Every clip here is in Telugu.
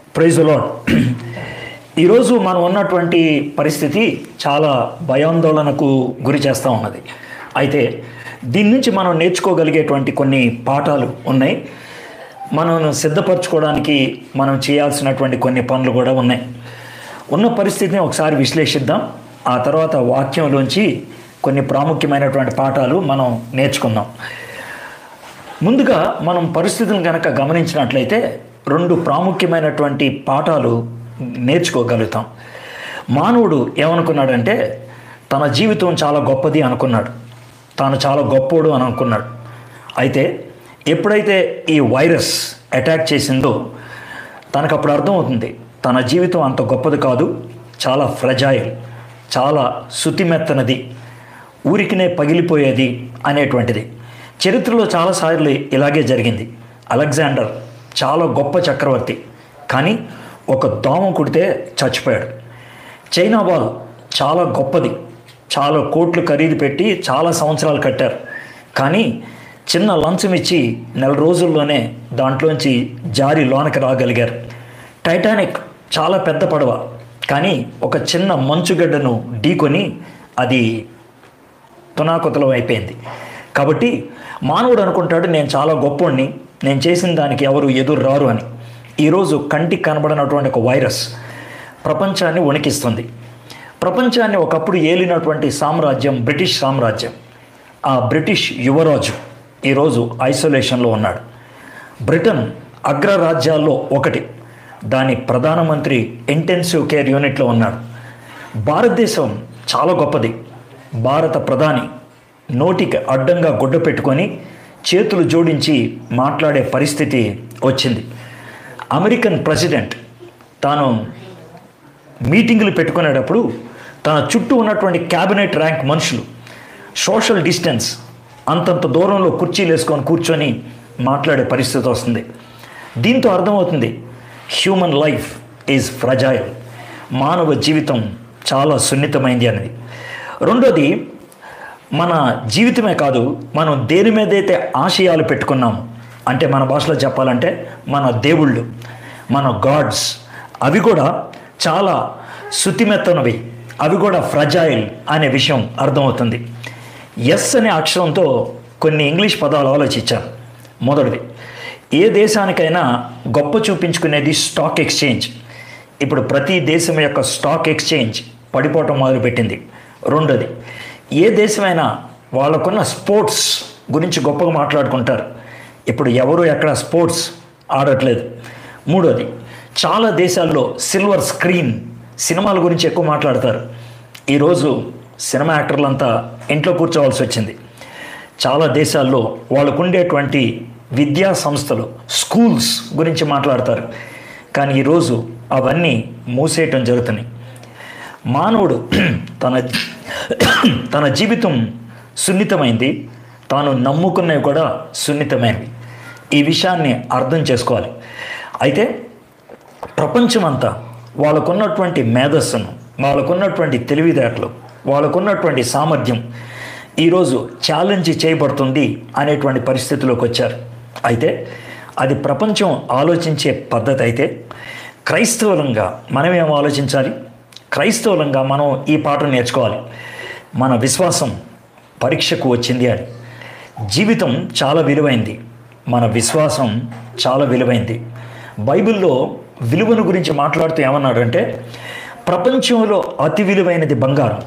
ప్రైజ్ లాడ్ ఈరోజు మనం ఉన్నటువంటి పరిస్థితి చాలా భయాందోళనకు గురి చేస్తూ ఉన్నది అయితే దీని నుంచి మనం నేర్చుకోగలిగేటువంటి కొన్ని పాఠాలు ఉన్నాయి మనం సిద్ధపరచుకోవడానికి మనం చేయాల్సినటువంటి కొన్ని పనులు కూడా ఉన్నాయి ఉన్న పరిస్థితిని ఒకసారి విశ్లేషిద్దాం ఆ తర్వాత వాక్యంలోంచి కొన్ని ప్రాముఖ్యమైనటువంటి పాఠాలు మనం నేర్చుకుందాం ముందుగా మనం పరిస్థితులను కనుక గమనించినట్లయితే రెండు ప్రాముఖ్యమైనటువంటి పాఠాలు నేర్చుకోగలుగుతాం మానవుడు ఏమనుకున్నాడంటే తన జీవితం చాలా గొప్పది అనుకున్నాడు తాను చాలా గొప్పోడు అని అనుకున్నాడు అయితే ఎప్పుడైతే ఈ వైరస్ అటాక్ చేసిందో తనకు అప్పుడు అర్థమవుతుంది తన జీవితం అంత గొప్పది కాదు చాలా ఫ్రజాయిల్ చాలా శుతిమెత్తనది ఊరికినే పగిలిపోయేది అనేటువంటిది చరిత్రలో చాలాసార్లు ఇలాగే జరిగింది అలెగ్జాండర్ చాలా గొప్ప చక్రవర్తి కానీ ఒక దోమ కుడితే చచ్చిపోయాడు చైనా వాల్ చాలా గొప్పది చాలా కోట్లు ఖరీదు పెట్టి చాలా సంవత్సరాలు కట్టారు కానీ చిన్న లంచం ఇచ్చి నెల రోజుల్లోనే దాంట్లోంచి జారి లోనకి రాగలిగారు టైటానిక్ చాలా పెద్ద పడవ కానీ ఒక చిన్న మంచుగడ్డను ఢీకొని అది తునాకుతలం అయిపోయింది కాబట్టి మానవుడు అనుకుంటాడు నేను చాలా గొప్పోడిని నేను చేసిన దానికి ఎవరు ఎదురు రారు అని ఈరోజు కంటికి కనబడినటువంటి ఒక వైరస్ ప్రపంచాన్ని వణికిస్తుంది ప్రపంచాన్ని ఒకప్పుడు ఏలినటువంటి సామ్రాజ్యం బ్రిటిష్ సామ్రాజ్యం ఆ బ్రిటిష్ యువరాజు ఈరోజు ఐసోలేషన్లో ఉన్నాడు బ్రిటన్ అగ్రరాజ్యాల్లో ఒకటి దాని ప్రధానమంత్రి ఇంటెన్సివ్ కేర్ యూనిట్లో ఉన్నాడు భారతదేశం చాలా గొప్పది భారత ప్రధాని నోటికి అడ్డంగా గుడ్డ పెట్టుకొని చేతులు జోడించి మాట్లాడే పరిస్థితి వచ్చింది అమెరికన్ ప్రెసిడెంట్ తాను మీటింగులు పెట్టుకునేటప్పుడు తన చుట్టూ ఉన్నటువంటి క్యాబినెట్ ర్యాంక్ మనుషులు సోషల్ డిస్టెన్స్ అంతంత దూరంలో కుర్చీలు వేసుకొని కూర్చొని మాట్లాడే పరిస్థితి వస్తుంది దీంతో అర్థమవుతుంది హ్యూమన్ లైఫ్ ఈజ్ ఫ్రజైల్ మానవ జీవితం చాలా సున్నితమైంది అనేది రెండోది మన జీవితమే కాదు మనం దేని మీదైతే ఆశయాలు పెట్టుకున్నాము అంటే మన భాషలో చెప్పాలంటే మన దేవుళ్ళు మన గాడ్స్ అవి కూడా చాలా శుతిమెత్తనవి అవి కూడా ఫ్రజైల్ అనే విషయం అర్థమవుతుంది ఎస్ అనే అక్షరంతో కొన్ని ఇంగ్లీష్ పదాలు ఆలోచించాను మొదటిది ఏ దేశానికైనా గొప్ప చూపించుకునేది స్టాక్ ఎక్స్చేంజ్ ఇప్పుడు ప్రతి దేశం యొక్క స్టాక్ ఎక్స్చేంజ్ పడిపోవటం మొదలుపెట్టింది రెండోది ఏ దేశమైనా వాళ్ళకున్న స్పోర్ట్స్ గురించి గొప్పగా మాట్లాడుకుంటారు ఇప్పుడు ఎవరు ఎక్కడ స్పోర్ట్స్ ఆడట్లేదు మూడోది చాలా దేశాల్లో సిల్వర్ స్క్రీన్ సినిమాల గురించి ఎక్కువ మాట్లాడతారు ఈరోజు సినిమా యాక్టర్లంతా ఇంట్లో కూర్చోవాల్సి వచ్చింది చాలా దేశాల్లో వాళ్ళకు ఉండేటువంటి విద్యా సంస్థలు స్కూల్స్ గురించి మాట్లాడతారు కానీ ఈరోజు అవన్నీ మూసేయటం జరుగుతున్నాయి మానవుడు తన తన జీవితం సున్నితమైంది తాను నమ్ముకున్నవి కూడా సున్నితమైనవి ఈ విషయాన్ని అర్థం చేసుకోవాలి అయితే ప్రపంచమంతా వాళ్ళకున్నటువంటి మేధస్సును వాళ్ళకున్నటువంటి తెలివితేటలు వాళ్ళకున్నటువంటి సామర్థ్యం ఈరోజు ఛాలెంజ్ చేయబడుతుంది అనేటువంటి పరిస్థితిలోకి వచ్చారు అయితే అది ప్రపంచం ఆలోచించే పద్ధతి అయితే క్రైస్తవులంగా మనం ఏం ఆలోచించాలి క్రైస్తవులంగా మనం ఈ పాఠం నేర్చుకోవాలి మన విశ్వాసం పరీక్షకు వచ్చింది అని జీవితం చాలా విలువైంది మన విశ్వాసం చాలా విలువైంది బైబిల్లో విలువను గురించి మాట్లాడుతూ ఏమన్నాడంటే ప్రపంచంలో అతి విలువైనది బంగారం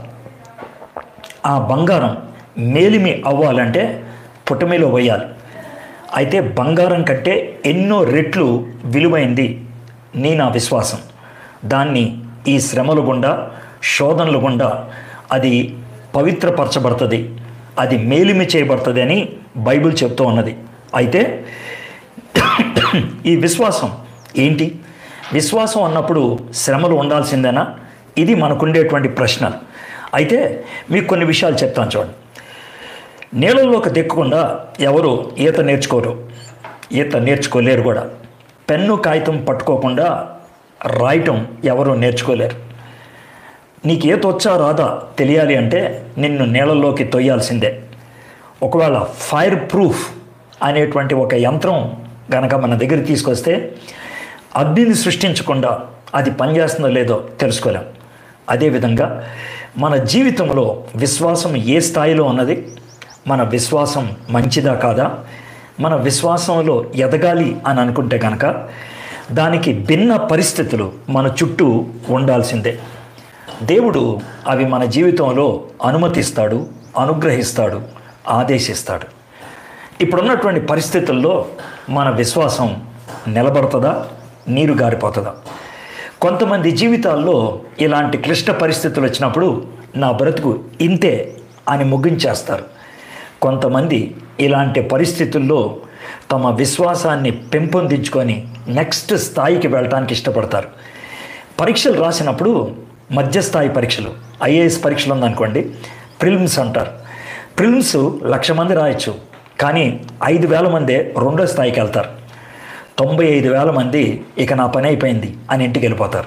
ఆ బంగారం మేలిమి అవ్వాలంటే పుటమిలో వేయాలి అయితే బంగారం కంటే ఎన్నో రెట్లు విలువైంది నీ నా విశ్వాసం దాన్ని ఈ శ్రమల గుండా శోధనల గుండా అది పవిత్రపరచబడుతుంది అది మేలిమి చేయబడుతుంది అని బైబిల్ చెప్తూ ఉన్నది అయితే ఈ విశ్వాసం ఏంటి విశ్వాసం అన్నప్పుడు శ్రమలు ఉండాల్సిందేనా ఇది మనకుండేటువంటి ప్రశ్న అయితే మీకు కొన్ని విషయాలు చెప్తాను చూడండి నీళ్ళల్లోకి దిక్కకుండా ఎవరు ఈత నేర్చుకోరు ఈత నేర్చుకోలేరు కూడా పెన్ను కాగితం పట్టుకోకుండా రాయటం ఎవరు నేర్చుకోలేరు నీకు ఈత వచ్చా రాదా తెలియాలి అంటే నిన్ను నీళ్ళల్లోకి తొయ్యాల్సిందే ఒకవేళ ఫైర్ ప్రూఫ్ అనేటువంటి ఒక యంత్రం గనక మన దగ్గర తీసుకొస్తే అగ్నిని సృష్టించకుండా అది పనిచేస్తుందో లేదో తెలుసుకోలేం అదేవిధంగా మన జీవితంలో విశ్వాసం ఏ స్థాయిలో ఉన్నది మన విశ్వాసం మంచిదా కాదా మన విశ్వాసంలో ఎదగాలి అని అనుకుంటే కనుక దానికి భిన్న పరిస్థితులు మన చుట్టూ ఉండాల్సిందే దేవుడు అవి మన జీవితంలో అనుమతిస్తాడు అనుగ్రహిస్తాడు ఆదేశిస్తాడు ఇప్పుడున్నటువంటి పరిస్థితుల్లో మన విశ్వాసం నిలబడుతుందా నీరు గారిపోతుందా కొంతమంది జీవితాల్లో ఇలాంటి క్లిష్ట పరిస్థితులు వచ్చినప్పుడు నా బ్రతుకు ఇంతే అని ముగించేస్తారు కొంతమంది ఇలాంటి పరిస్థితుల్లో తమ విశ్వాసాన్ని పెంపొందించుకొని నెక్స్ట్ స్థాయికి వెళ్ళటానికి ఇష్టపడతారు పరీక్షలు రాసినప్పుడు మధ్యస్థాయి పరీక్షలు ఐఏఎస్ పరీక్షలు ఉందనుకోండి ప్రిలిమ్స్ అంటారు ప్రిలిమ్స్ లక్ష మంది రాయొచ్చు కానీ ఐదు వేల మందే రెండో స్థాయికి వెళ్తారు తొంభై ఐదు వేల మంది ఇక నా పని అయిపోయింది అని ఇంటికి వెళ్ళిపోతారు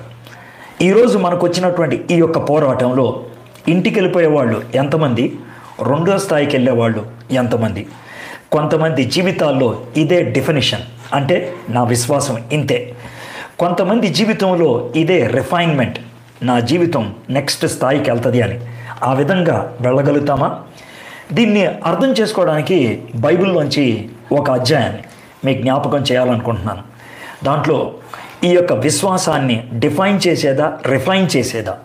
ఈరోజు మనకు వచ్చినటువంటి ఈ యొక్క పోరాటంలో ఇంటికి వెళ్ళిపోయే వాళ్ళు ఎంతమంది రెండో స్థాయికి వెళ్ళేవాళ్ళు ఎంతమంది కొంతమంది జీవితాల్లో ఇదే డెఫినిషన్ అంటే నా విశ్వాసం ఇంతే కొంతమంది జీవితంలో ఇదే రిఫైన్మెంట్ నా జీవితం నెక్స్ట్ స్థాయికి వెళ్తుంది అని ఆ విధంగా వెళ్ళగలుగుతామా దీన్ని అర్థం చేసుకోవడానికి బైబిల్లోంచి ఒక అధ్యాయాన్ని మీకు జ్ఞాపకం చేయాలనుకుంటున్నాను దాంట్లో ఈ యొక్క విశ్వాసాన్ని డిఫైన్ చేసేదా రిఫైన్ చేసేదా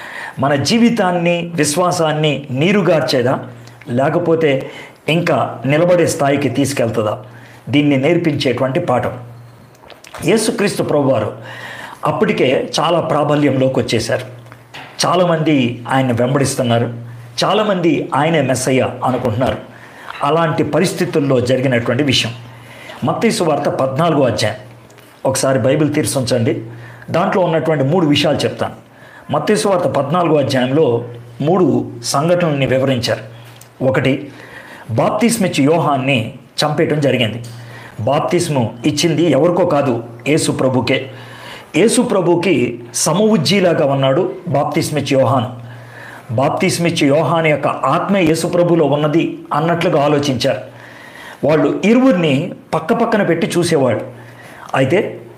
మన జీవితాన్ని విశ్వాసాన్ని నీరుగార్చేదా లేకపోతే ఇంకా నిలబడే స్థాయికి తీసుకెళ్తుందా దీన్ని నేర్పించేటువంటి పాఠం యేసుక్రీస్తు ప్రభువారు అప్పటికే చాలా ప్రాబల్యంలోకి వచ్చేశారు చాలామంది ఆయన వెంబడిస్తున్నారు చాలామంది ఆయనే మెస్సయ్య అనుకుంటున్నారు అలాంటి పరిస్థితుల్లో జరిగినటువంటి విషయం మత్తీసు వార్త పద్నాలుగో అధ్యాయం ఒకసారి బైబిల్ తీర్చి ఉంచండి దాంట్లో ఉన్నటువంటి మూడు విషయాలు చెప్తాను మత్తీసు వార్త పద్నాలుగో అధ్యాయంలో మూడు సంఘటనల్ని వివరించారు ఒకటి బాప్తిస్మిచ్చి యోహాన్ని చంపేయటం జరిగింది బాప్తిస్ము ఇచ్చింది ఎవరికో కాదు యేసు ప్రభుకే యేసు ప్రభుకి సమవుజ్జీలాగా ఉన్నాడు బాప్తిస్మిచ్చి యోహాను బాప్తిస్మిచ్చి యోహాన్ యొక్క ఆత్మ యేసు ప్రభులో ఉన్నది అన్నట్లుగా ఆలోచించారు వాళ్ళు ఇరువురిని పక్క పక్కన పెట్టి చూసేవాళ్ళు అయితే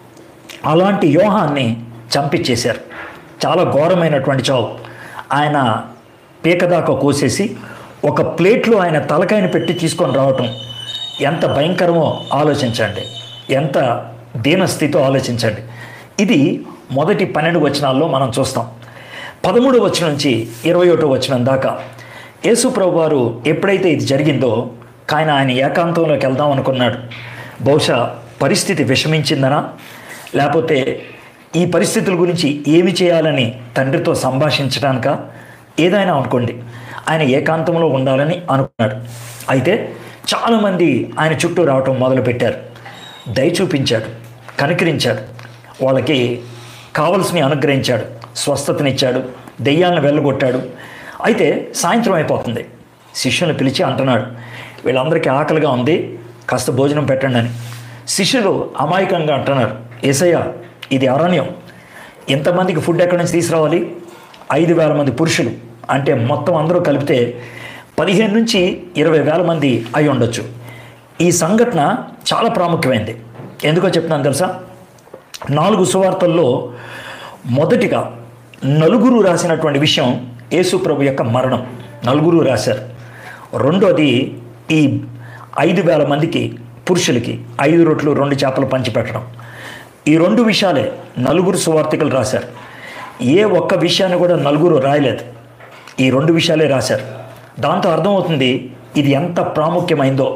అలాంటి యోహాన్ని చంపించేశారు చాలా ఘోరమైనటువంటి చావు ఆయన పీకదాకా కోసేసి ఒక ప్లేట్లో ఆయన తలకాయని పెట్టి తీసుకొని రావటం ఎంత భయంకరమో ఆలోచించండి ఎంత దీనస్థితో ఆలోచించండి ఇది మొదటి పన్నెండు వచనాల్లో మనం చూస్తాం పదమూడు వచనం నుంచి ఇరవై ఒకటో వచనం దాకా యేసు ప్రభు వారు ఎప్పుడైతే ఇది జరిగిందో ఆయన ఆయన ఏకాంతంలోకి వెళ్దాం అనుకున్నాడు బహుశా పరిస్థితి విషమించిందనా లేకపోతే ఈ పరిస్థితుల గురించి ఏమి చేయాలని తండ్రితో సంభాషించడానిక ఏదైనా అనుకోండి ఆయన ఏకాంతంలో ఉండాలని అనుకున్నాడు అయితే చాలామంది ఆయన చుట్టూ రావటం మొదలుపెట్టారు దయ చూపించాడు కనికరించాడు వాళ్ళకి కావలసినవి అనుగ్రహించాడు స్వస్థతనిచ్చాడు దెయ్యాలను వెళ్ళగొట్టాడు అయితే సాయంత్రం అయిపోతుంది శిష్యుని పిలిచి అంటున్నాడు వీళ్ళందరికీ ఆకలిగా ఉంది కాస్త భోజనం పెట్టండి అని శిష్యులు అమాయకంగా అంటున్నారు ఏసయ్య ఇది అరణ్యం ఎంతమందికి ఫుడ్ ఎక్కడి నుంచి తీసుకురావాలి ఐదు వేల మంది పురుషులు అంటే మొత్తం అందరూ కలిపితే పదిహేను నుంచి ఇరవై వేల మంది అయి ఉండొచ్చు ఈ సంఘటన చాలా ప్రాముఖ్యమైనది ఎందుకో చెప్తున్నాను తెలుసా నాలుగు సువార్తల్లో మొదటిగా నలుగురు రాసినటువంటి విషయం యేసు ప్రభు యొక్క మరణం నలుగురు రాశారు రెండోది ఈ ఐదు వేల మందికి పురుషులకి ఐదు రొట్లు రెండు చేపలు పంచిపెట్టడం ఈ రెండు విషయాలే నలుగురు సువార్థికులు రాశారు ఏ ఒక్క విషయాన్ని కూడా నలుగురు రాయలేదు ఈ రెండు విషయాలే రాశారు దాంతో అర్థమవుతుంది ఇది ఎంత ప్రాముఖ్యమైందో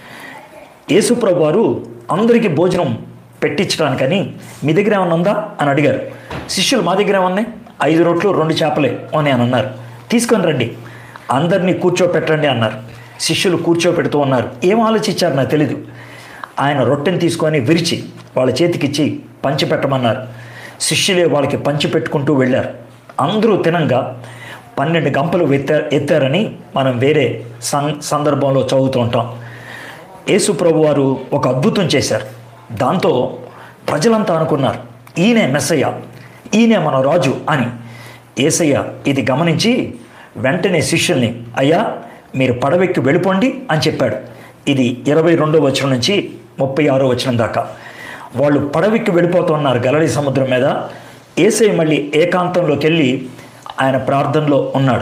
యేసుప్రభు వారు అందరికీ భోజనం పెట్టించడానికని మీ దగ్గర ఏమన్నా ఉందా అని అడిగారు శిష్యులు మా దగ్గర ఏమన్నాయి ఐదు రొట్లు రెండు చేపలే అని అని అన్నారు తీసుకొని రండి అందరినీ కూర్చోపెట్టండి అన్నారు శిష్యులు కూర్చోపెడుతూ ఉన్నారు ఏం ఆలోచించారు నాకు తెలీదు ఆయన రొట్టెని తీసుకొని విరిచి వాళ్ళ చేతికిచ్చి పంచిపెట్టమన్నారు శిష్యులే వాళ్ళకి పంచిపెట్టుకుంటూ వెళ్ళారు అందరూ తినంగా పన్నెండు గంపలు ఎత్తా ఎత్తారని మనం వేరే సం సందర్భంలో చదువుతూ ఉంటాం యేసు ప్రభు వారు ఒక అద్భుతం చేశారు దాంతో ప్రజలంతా అనుకున్నారు ఈయనే మెస్సయ్య ఈయనే మన రాజు అని ఏసయ్య ఇది గమనించి వెంటనే శిష్యుల్ని అయ్యా మీరు పడవెక్కి వెళ్ళిపోండి అని చెప్పాడు ఇది ఇరవై రెండో వచనం నుంచి ముప్పై ఆరో వచనం దాకా వాళ్ళు పడవికి వెళ్ళిపోతున్నారు గలడి సముద్రం మీద ఏసై మళ్ళీ ఏకాంతంలోకి వెళ్ళి ఆయన ప్రార్థనలో ఉన్నాడు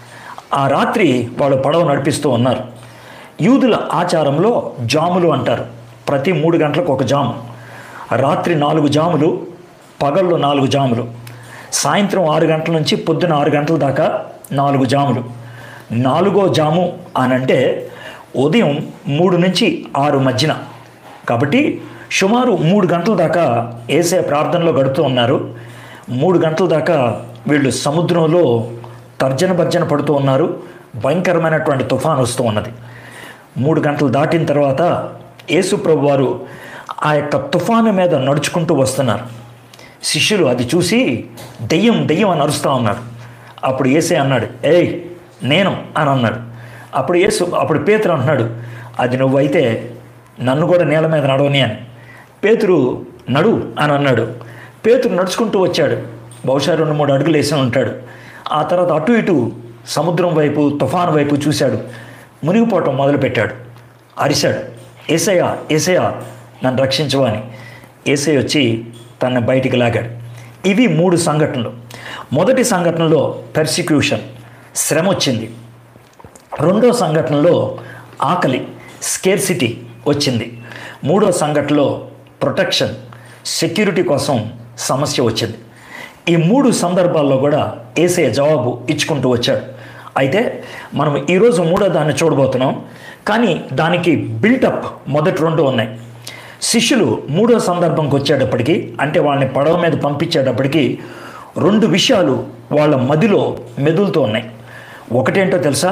ఆ రాత్రి వాళ్ళు పడవ నడిపిస్తూ ఉన్నారు యూదుల ఆచారంలో జాములు అంటారు ప్రతి మూడు గంటలకు ఒక జాము రాత్రి నాలుగు జాములు పగళ్ళు నాలుగు జాములు సాయంత్రం ఆరు గంటల నుంచి పొద్దున ఆరు గంటల దాకా నాలుగు జాములు నాలుగో జాము అని అంటే ఉదయం మూడు నుంచి ఆరు మధ్యన కాబట్టి సుమారు మూడు గంటల దాకా ఏసే ప్రార్థనలో గడుపుతూ ఉన్నారు మూడు గంటల దాకా వీళ్ళు సముద్రంలో తర్జన భర్జన పడుతూ ఉన్నారు భయంకరమైనటువంటి తుఫాన్ వస్తూ ఉన్నది మూడు గంటలు దాటిన తర్వాత యేసు ప్రభు వారు ఆ యొక్క తుఫాను మీద నడుచుకుంటూ వస్తున్నారు శిష్యులు అది చూసి దెయ్యం దెయ్యం అని అరుస్తూ ఉన్నారు అప్పుడు ఏసే అన్నాడు ఏయ్ నేను అని అన్నాడు అప్పుడు యేసు అప్పుడు పేతురు అంటున్నాడు అది నువ్వైతే నన్ను కూడా నేల మీద నడవని అని పేతురు నడు అని అన్నాడు పేతురు నడుచుకుంటూ వచ్చాడు బహుశా రెండు మూడు అడుగులు వేసి ఉంటాడు ఆ తర్వాత అటు ఇటు సముద్రం వైపు తుఫాను వైపు చూశాడు మునిగిపోవటం మొదలుపెట్టాడు అరిశాడు ఏసయ్యా ఏసయ్యా నన్ను రక్షించవా అని ఏసై వచ్చి తనని బయటికి లాగాడు ఇవి మూడు సంఘటనలు మొదటి సంఘటనలో పెర్సిక్యూషన్ శ్రమ వచ్చింది రెండో సంఘటనలో ఆకలి స్కేర్సిటీ వచ్చింది మూడో సంఘటనలో ప్రొటెక్షన్ సెక్యూరిటీ కోసం సమస్య వచ్చింది ఈ మూడు సందర్భాల్లో కూడా ఏసే జవాబు ఇచ్చుకుంటూ వచ్చాడు అయితే మనం ఈరోజు మూడో దాన్ని చూడబోతున్నాం కానీ దానికి బిల్టప్ మొదటి రెండు ఉన్నాయి శిష్యులు మూడో సందర్భంకి వచ్చేటప్పటికి అంటే వాళ్ళని పడవ మీద పంపించేటప్పటికి రెండు విషయాలు వాళ్ళ మదిలో మెదులుతూ ఉన్నాయి ఒకటేంటో తెలుసా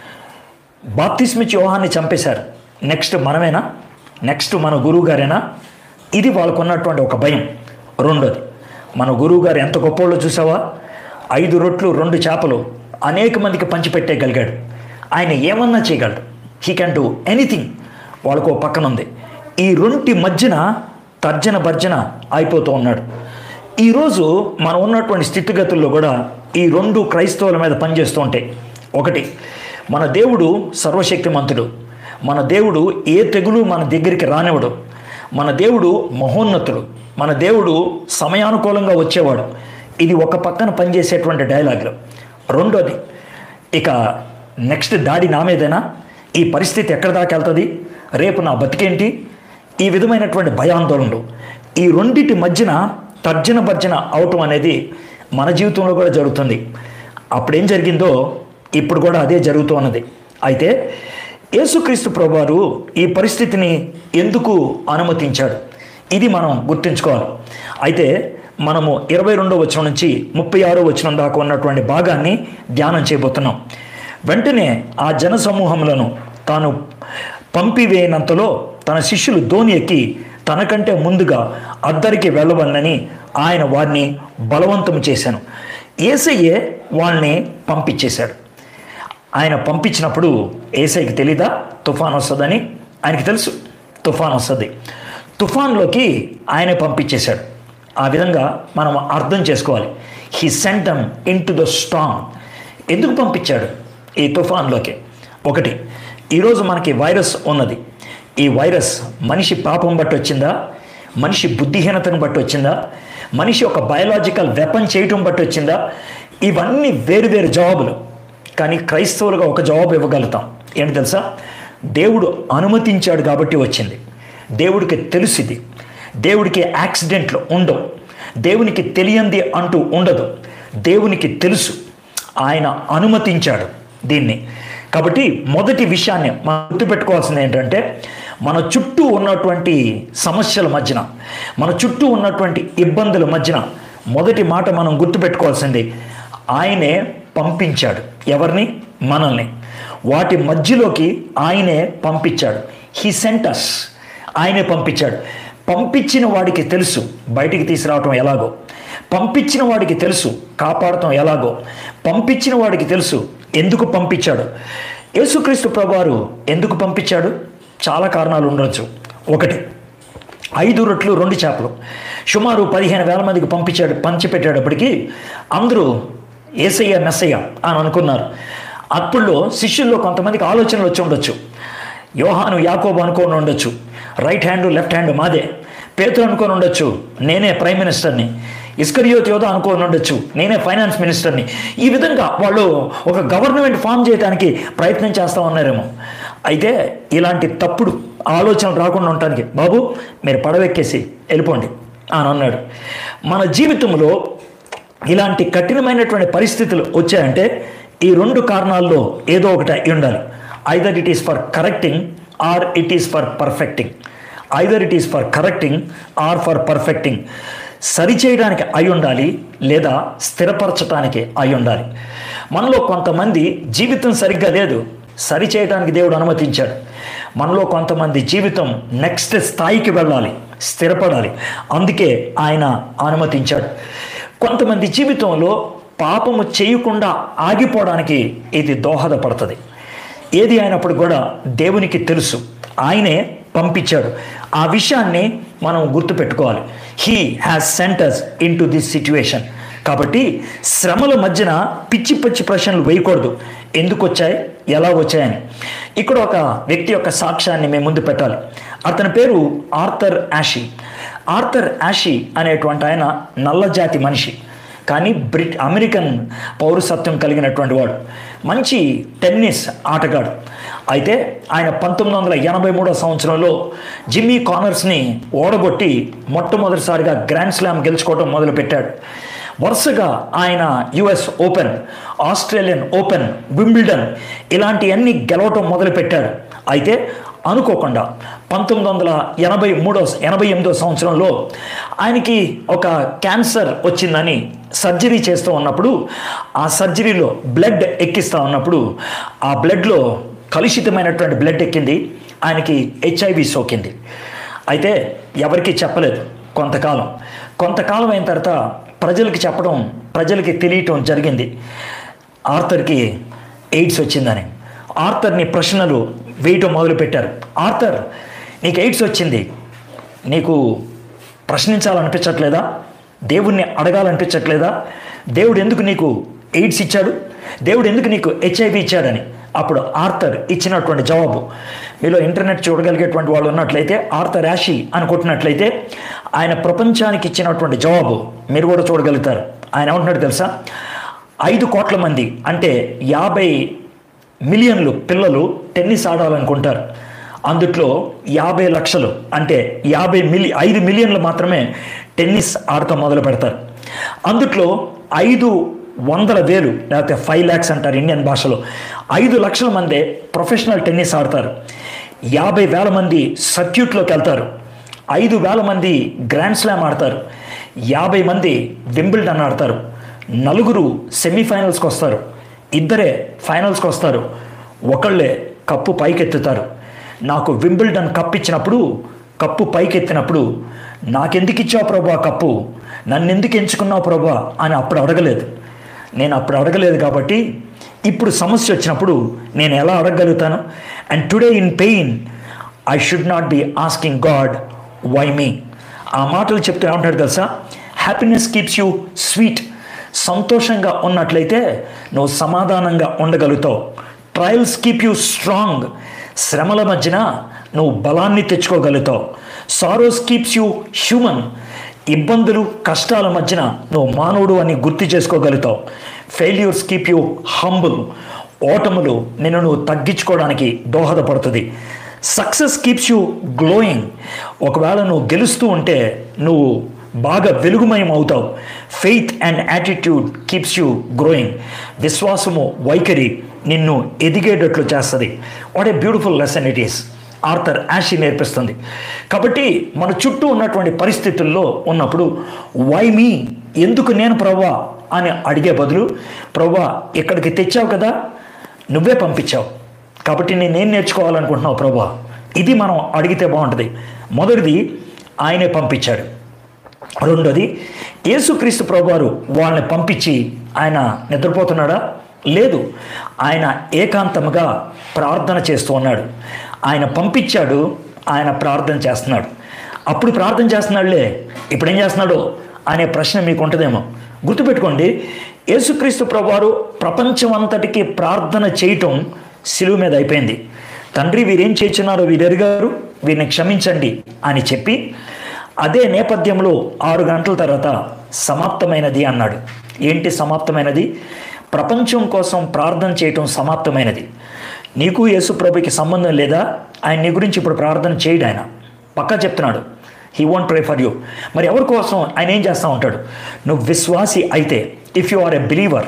బాప్తిస్మిచ్ యోహాన్ని చంపేశారు నెక్స్ట్ మనమేనా నెక్స్ట్ మన గురువు గారేనా ఇది వాళ్ళకు ఉన్నటువంటి ఒక భయం రెండోది మన గురువు గారు ఎంత గొప్పోళ్ళో చూసావా ఐదు రొట్లు రెండు చేపలు అనేక మందికి పంచిపెట్టేయగలిగాడు ఆయన ఏమన్నా చేయగలడు హీ క్యాన్ డూ ఎనీథింగ్ వాళ్ళకు ఓ పక్కన ఉంది ఈ రెంటి మధ్యన తర్జన భర్జన అయిపోతూ ఉన్నాడు ఈరోజు మనం ఉన్నటువంటి స్థితిగతుల్లో కూడా ఈ రెండు క్రైస్తవుల మీద పనిచేస్తూ ఉంటాయి ఒకటి మన దేవుడు సర్వశక్తిమంతుడు మన దేవుడు ఏ తెగులు మన దగ్గరికి రానివ్వడు మన దేవుడు మహోన్నతుడు మన దేవుడు సమయానుకూలంగా వచ్చేవాడు ఇది ఒక పక్కన పనిచేసేటువంటి డైలాగులు రెండోది ఇక నెక్స్ట్ దాడి నా మీదేనా ఈ పరిస్థితి ఎక్కడి దాకా వెళ్తుంది రేపు నా బతికేంటి ఈ విధమైనటువంటి భయాందోళనలు ఈ రెండిటి మధ్యన తర్జన భర్జన అవటం అనేది మన జీవితంలో కూడా జరుగుతుంది అప్పుడేం జరిగిందో ఇప్పుడు కూడా అదే జరుగుతూ ఉన్నది అయితే యేసుక్రీస్తు ప్రభువారు ఈ పరిస్థితిని ఎందుకు అనుమతించాడు ఇది మనం గుర్తుంచుకోవాలి అయితే మనము ఇరవై రెండో వచనం నుంచి ముప్పై ఆరో వచనం దాకా ఉన్నటువంటి భాగాన్ని ధ్యానం చేయబోతున్నాం వెంటనే ఆ జన సమూహములను తాను పంపివేయనంతలో తన శిష్యులు ధోని ఎక్కి తనకంటే ముందుగా అద్దరికి వెళ్ళవలనని ఆయన వారిని బలవంతం చేశాను ఏసయ్యే వాళ్ళని పంపించేశాడు ఆయన పంపించినప్పుడు ఏసైకి తెలీదా తుఫాన్ వస్తుందని ఆయనకి తెలుసు తుఫాన్ వస్తుంది తుఫాన్లోకి ఆయనే పంపించేశాడు ఆ విధంగా మనం అర్థం చేసుకోవాలి he sent them into the storm ఎందుకు పంపించాడు ఈ తుఫాన్లోకి ఒకటి ఈరోజు మనకి వైరస్ ఉన్నది ఈ వైరస్ మనిషి పాపం బట్టి వచ్చిందా మనిషి బుద్ధిహీనతను బట్టి వచ్చిందా మనిషి ఒక బయలాజికల్ వెపన్ చేయటం బట్టి వచ్చిందా ఇవన్నీ వేరు వేరు జవాబులు కానీ క్రైస్తవులుగా ఒక జవాబు ఇవ్వగలుగుతాం ఏంటి తెలుసా దేవుడు అనుమతించాడు కాబట్టి వచ్చింది దేవుడికి తెలిసిది దేవుడికి యాక్సిడెంట్లు ఉండవు దేవునికి తెలియంది అంటూ ఉండదు దేవునికి తెలుసు ఆయన అనుమతించాడు దీన్ని కాబట్టి మొదటి విషయాన్ని మనం గుర్తుపెట్టుకోవాల్సింది ఏంటంటే మన చుట్టూ ఉన్నటువంటి సమస్యల మధ్యన మన చుట్టూ ఉన్నటువంటి ఇబ్బందుల మధ్యన మొదటి మాట మనం గుర్తుపెట్టుకోవాల్సింది ఆయనే పంపించాడు ఎవరిని మనల్ని వాటి మధ్యలోకి ఆయనే పంపించాడు హీ సెంటస్ ఆయనే పంపించాడు పంపించిన వాడికి తెలుసు బయటికి తీసుకురావటం ఎలాగో పంపించిన వాడికి తెలుసు కాపాడటం ఎలాగో పంపించిన వాడికి తెలుసు ఎందుకు పంపించాడు యేసుక్రీస్తు ప్రభువారు ఎందుకు పంపించాడు చాలా కారణాలు ఉండొచ్చు ఒకటి ఐదు రొట్లు రెండు చేపలు సుమారు పదిహేను వేల మందికి పంపించాడు పంచిపెట్టేటప్పటికి అందరూ ఏసయ్య మెస్సయ్య అని అనుకున్నారు అప్పుల్లో శిష్యుల్లో కొంతమందికి ఆలోచనలు వచ్చి ఉండొచ్చు యోహాను యాకోబు అనుకోని ఉండొచ్చు రైట్ హ్యాండ్ లెఫ్ట్ హ్యాండ్ మాదే పేతులు అనుకొని ఉండొచ్చు నేనే ప్రైమ్ మినిస్టర్ని ఇస్కరియోత్ యోధ అనుకొని ఉండొచ్చు నేనే ఫైనాన్స్ మినిస్టర్ని ఈ విధంగా వాళ్ళు ఒక గవర్నమెంట్ ఫామ్ చేయడానికి ప్రయత్నం చేస్తూ ఉన్నారేమో అయితే ఇలాంటి తప్పుడు ఆలోచనలు రాకుండా ఉండటానికి బాబు మీరు పడవెక్కేసి వెళ్ళిపోండి అని అన్నాడు మన జీవితంలో ఇలాంటి కఠినమైనటువంటి పరిస్థితులు వచ్చాయంటే ఈ రెండు కారణాల్లో ఏదో ఒకటి అయి ఉండాలి either it is for correcting or it is for perfecting either it is for correcting or for perfecting సరిచేయడానికి అయి ఉండాలి లేదా స్థిరపరచడానికి అయి ఉండాలి మనలో కొంతమంది జీవితం సరిగ్గా లేదు సరిచేయడానికి దేవుడు అనుమతించాడు మనలో కొంతమంది జీవితం నెక్స్ట్ స్థాయికి వెళ్ళాలి స్థిరపడాలి అందుకే ఆయన అనుమతించాడు కొంతమంది జీవితంలో పాపము చేయకుండా ఆగిపోవడానికి ఇది దోహదపడుతుంది ఏది అయినప్పుడు కూడా దేవునికి తెలుసు ఆయనే పంపించాడు ఆ విషయాన్ని మనం గుర్తుపెట్టుకోవాలి he has centres into this situation కాబట్టి శ్రమల మధ్యన పిచ్చి పిచ్చి ప్రశ్నలు వేయకూడదు ఎందుకు వచ్చాయి ఎలా వచ్చాయని ఇక్కడ ఒక వ్యక్తి యొక్క సాక్ష్యాన్ని మేము ముందు పెట్టాలి అతని పేరు ఆర్థర్ యాషీ ఆర్థర్ యాషీ అనేటువంటి ఆయన నల్ల జాతి మనిషి కానీ బ్రిట్ అమెరికన్ పౌరసత్వం కలిగినటువంటి వాడు మంచి టెన్నిస్ ఆటగాడు అయితే ఆయన పంతొమ్మిది వందల ఎనభై మూడో సంవత్సరంలో జిమ్మీ కానర్స్ని ఓడగొట్టి మొట్టమొదటిసారిగా గ్రాండ్ స్లామ్ గెలుచుకోవడం మొదలుపెట్టాడు వరుసగా ఆయన US open Australian open Wimbledon ఇలాంటివన్నీ గెలవటం మొదలుపెట్టాడు అయితే అనుకోకుండా పంతొమ్మిది వందల ఎనభై మూడో ఎనభై ఎనిమిదో సంవత్సరంలో ఆయనకి ఒక క్యాన్సర్ వచ్చిందని సర్జరీ చేస్తూ ఉన్నప్పుడు ఆ సర్జరీలో బ్లడ్ ఎక్కిస్తూ ఉన్నప్పుడు ఆ బ్లడ్లో కలుషితమైనటువంటి బ్లడ్ ఎక్కింది ఆయనకి హెచ్ఐవి సోకింది అయితే ఎవరికీ చెప్పలేదు కొంతకాలం కొంతకాలం అయిన తర్వాత ప్రజలకి చెప్పడం ప్రజలకి తెలియటం జరిగింది ఆర్థర్కి ఎయిడ్స్ వచ్చిందని ఆర్థర్ని ప్రశ్నలు వేయటం మొదలుపెట్టారు ఆర్థర్ నీకు ఎయిడ్స్ వచ్చింది నీకు ప్రశ్నించాలనిపించట్లేదా దేవుణ్ణి అడగాలనిపించట్లేదా దేవుడు ఎందుకు నీకు ఎయిడ్స్ ఇచ్చాడు దేవుడు ఎందుకు నీకు హెచ్ఐవి ఇచ్చాడని అప్పుడు ఆర్థర్ ఇచ్చినటువంటి జవాబు మీలో ఇంటర్నెట్ చూడగలిగేటువంటి వాళ్ళు ఉన్నట్లయితే ఆర్థర్ రాశి అని కొట్టినట్లయితే ఆయన ప్రపంచానికి ఇచ్చినటువంటి జవాబు మీరు కూడా చూడగలుగుతారు ఆయన ఏమంటున్నాడు తెలుసా ఐదు కోట్ల మంది అంటే యాభై మిలియన్లు పిల్లలు టెన్నిస్ ఆడాలనుకుంటారు అందుట్లో యాభై లక్షలు అంటే యాభై మిలి ఐదు మిలియన్లు మాత్రమే టెన్నిస్ ఆడటం మొదలు పెడతారు అందుట్లో ఐదు వందల వేలు లేకపోతే ఫైవ్ ల్యాక్స్ అంటారు ఇండియన్ భాషలో ఐదు లక్షల మందే ప్రొఫెషనల్ టెన్నిస్ ఆడతారు యాభై వేల మంది సర్క్యూట్లోకి వెళ్తారు ఐదు వేల మంది గ్రాండ్ స్లామ్ ఆడతారు యాభై మంది వింబిల్డన్ ఆడతారు నలుగురు సెమీఫైనల్స్కి వస్తారు ఇద్దరే ఫైనల్స్కి వస్తారు ఒకళ్ళే కప్పు పైకెత్తుతారు నాకు వింబిల్డన్ కప్ ఇచ్చినప్పుడు కప్పు పైకెత్తినప్పుడు నాకెందుకు ఇచ్చావు ప్రభా కప్పు నన్ను ఎందుకు ఎంచుకున్నావు ప్రభా అని అప్పుడు అడగలేదు నేను అప్పుడు అడగలేదు కాబట్టి ఇప్పుడు సమస్య వచ్చినప్పుడు నేను ఎలా అడగగలుగుతాను and today in pain I should not be asking God why me ఆ మాటలు చెప్తే ఏమంటాడు తెలుసా హ్యాపీనెస్ కీప్స్ యూ స్వీట్ సంతోషంగా ఉన్నట్లయితే నువ్వు సమాధానంగా ఉండగలుగుతావు ట్రయల్స్ కీప్ యూ స్ట్రాంగ్ శ్రమల మధ్యన నువ్వు బలాన్ని తెచ్చుకోగలుగుతావు సారోస్ కీప్స్ యూ హ్యూమన్ ఇబ్బందులు కష్టాల మధ్యన నువ్వు మానవుడు అని గుర్తు చేసుకోగలుగుతావు ఫెయిల్యూర్స్ కీప్ యూ హంబుల్ ఓటములు నిన్ను నువ్వు తగ్గించుకోవడానికి దోహదపడుతుంది సక్సెస్ కీప్స్ యూ గ్లోయింగ్ ఒకవేళ నువ్వు గెలుస్తూ ఉంటే నువ్వు బాగా వెలుగుమయం అవుతావు faith and attitude keeps you growing విశ్వాసము వైఖరి నిన్ను ఎదిగేటట్లు చేస్తుంది what a beautiful lesson it is Arthur Ashe నేర్పిస్తుంది కాబట్టి మన చుట్టూ ఉన్నటువంటి పరిస్థితుల్లో ఉన్నప్పుడు వై మీ ఎందుకు నేను ప్రవ్వా అని అడిగే బదులు ప్రవ్వా ఇక్కడికి తెచ్చావు కదా నువ్వే పంపించావు కాబట్టి నేనేం నేర్చుకోవాలనుకుంటున్నావు ప్రభా ఇది మనం అడిగితే బాగుంటుంది మొదటిది ఆయనే పంపించాడు రెండోది యేసుక్రీస్తు ప్రభువారు వాళ్ళని పంపించి ఆయన నిద్రపోతున్నాడా లేదు ఆయన ఏకాంతముగా ప్రార్థన చేస్తూ ఉన్నాడు ఆయన పంపించాడు ఆయన ప్రార్థన చేస్తున్నాడు అప్పుడు ప్రార్థన చేస్తున్నాడులే ఇప్పుడు ఏం చేస్తున్నాడు అనే ప్రశ్న మీకు ఉంటుందేమో గుర్తుపెట్టుకోండి యేసుక్రీస్తు ప్రభువారు ప్రపంచం అంతటికి ప్రార్థన చేయటం సిలువు మీద అయిపోయింది తండ్రి వీరేం చేస్తున్నారో వీరు ఎరిగారు వీరిని క్షమించండి అని చెప్పి అదే నేపథ్యంలో ఆరు గంటల తర్వాత సమాప్తమైనది అన్నాడు ఏంటి సమాప్తమైనది ప్రపంచం కోసం ప్రార్థన చేయటం సమాప్తమైనది నీకు యేసుప్రభుకి సంబంధం లేదా ఆయన నీ గురించి ఇప్పుడు ప్రార్థన చేయడు ఆయన పక్కా చెప్తున్నాడు he won't pray for you మరి ఎవరి కోసం ఆయన ఏం చేస్తూ ఉంటాడు నువ్వు విశ్వాసి అయితే if you are a believer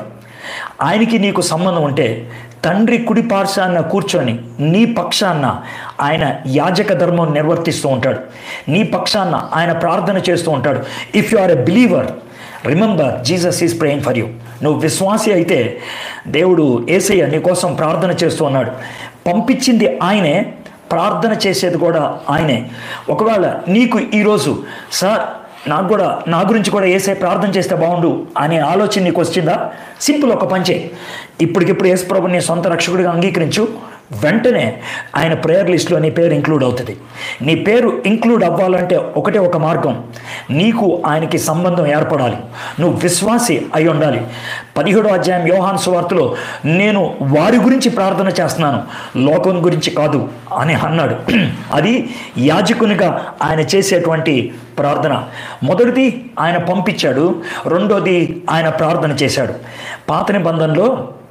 ఆయనకి నీకు సంబంధం ఉంటే తండ్రి కుడి పార్శాన్న కూర్చొని నీ పక్షాన్న ఆయన యాజక ధర్మం నిర్వర్తిస్తూ ఉంటాడు నీ పక్షాన్న ఆయన ప్రార్థన చేస్తూ ఉంటాడు if you are a believer remember Jesus is praying for you నువ్వు విశ్వాసి అయితే దేవుడు ఏసయ్య నీ కోసం ప్రార్థన చేస్తూ ఉన్నాడు పంపించింది ఆయనే ప్రార్థన చేసేది కూడా ఆయనే ఒకవేళ నీకు ఈరోజు సార్ నాకు కూడా నా గురించి కూడా ఏసే ప్రార్థన చేస్తే బాగుండు అనే ఆలోచన నీకు వచ్చిందా సింపుల్ ఒక పంచే ఇప్పటికిప్పుడు యేసు ప్రభు నీ సొంత రక్షకుడిగా అంగీకరించు వెంటనే ఆయన ప్రేయర్ లిస్ట్లో నీ పేరు ఇంక్లూడ్ అవుతుంది నీ పేరు ఇంక్లూడ్ అవ్వాలంటే ఒకటే ఒక మార్గం నీకు ఆయనకి సంబంధం ఏర్పడాలి నువ్వు విశ్వాసి అయి ఉండాలి పదిహేడో అధ్యాయం యోహాన్ సువార్తలో నేను వారి గురించి ప్రార్థన చేస్తున్నాను లోకం గురించి కాదు అని అన్నాడు అది యాజకునిగా ఆయన చేసేటువంటి ప్రార్థన మొదటిది ఆయన పంపించాడు రెండోది ఆయన ప్రార్థన చేశాడు పాత నిబంధనలో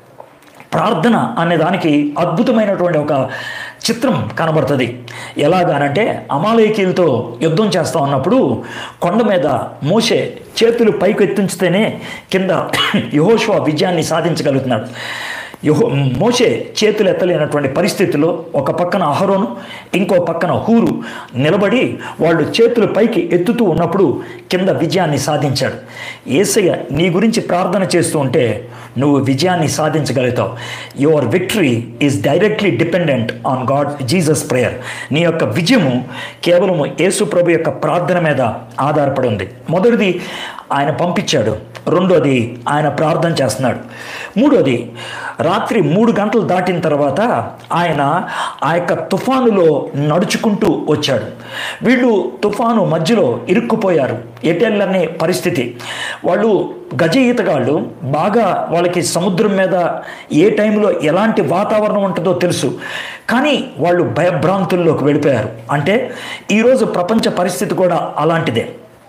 ప్రార్థన అనే దానికి అద్భుతమైనటువంటి ఒక చిత్రం కనబడుతుంది ఎలాగానంటే అమాలయకీలతో యుద్ధం చేస్తా ఉన్నప్పుడు కొండ మీద మోసే చేతులు పైకి ఎత్తించితేనే కింద యహోష్వా విజయాన్ని సాధించగలుగుతున్నాడు యహో మోసే చేతులు ఎత్తలేనటువంటి పరిస్థితిలో ఒక పక్కన అహరోను ఇంకో పక్కన హూరు నిలబడి వాళ్ళు చేతులు పైకి ఎత్తుతూ ఉన్నప్పుడు కింద విజయాన్ని సాధించాడు ఏసయ్య నీ గురించి ప్రార్థన చేస్తూ ఉంటే నువ్వు విజయాన్ని సాధించగలుగుతావు your victory is directly dependent on God Jesus prayer నీ యొక్క విజయము కేవలము యేసు ప్రభు యొక్క ప్రార్థన మీద ఆధారపడి ఉంది మొదటిది ఆయన పంపించాడు రెండోది ఆయన ప్రార్థన చేస్తున్నాడు మూడోది రాత్రి మూడు గంటలు దాటిన తర్వాత ఆయన ఆ యొక్క తుఫానులో నడుచుకుంటూ వచ్చాడు వీళ్ళు తుఫాను మధ్యలో ఇరుక్కుపోయారు ఎటెళ్ళనే పరిస్థితి వాళ్ళు గజ ఈతగాళ్ళు బాగా వాళ్ళకి సముద్రం మీద ఏ టైంలో ఎలాంటి వాతావరణం ఉంటుందో తెలుసు కానీ వాళ్ళు భయభ్రాంతుల్లోకి వెళ్ళిపోయారు అంటే ఈరోజు ప్రపంచ పరిస్థితి కూడా అలాంటిదే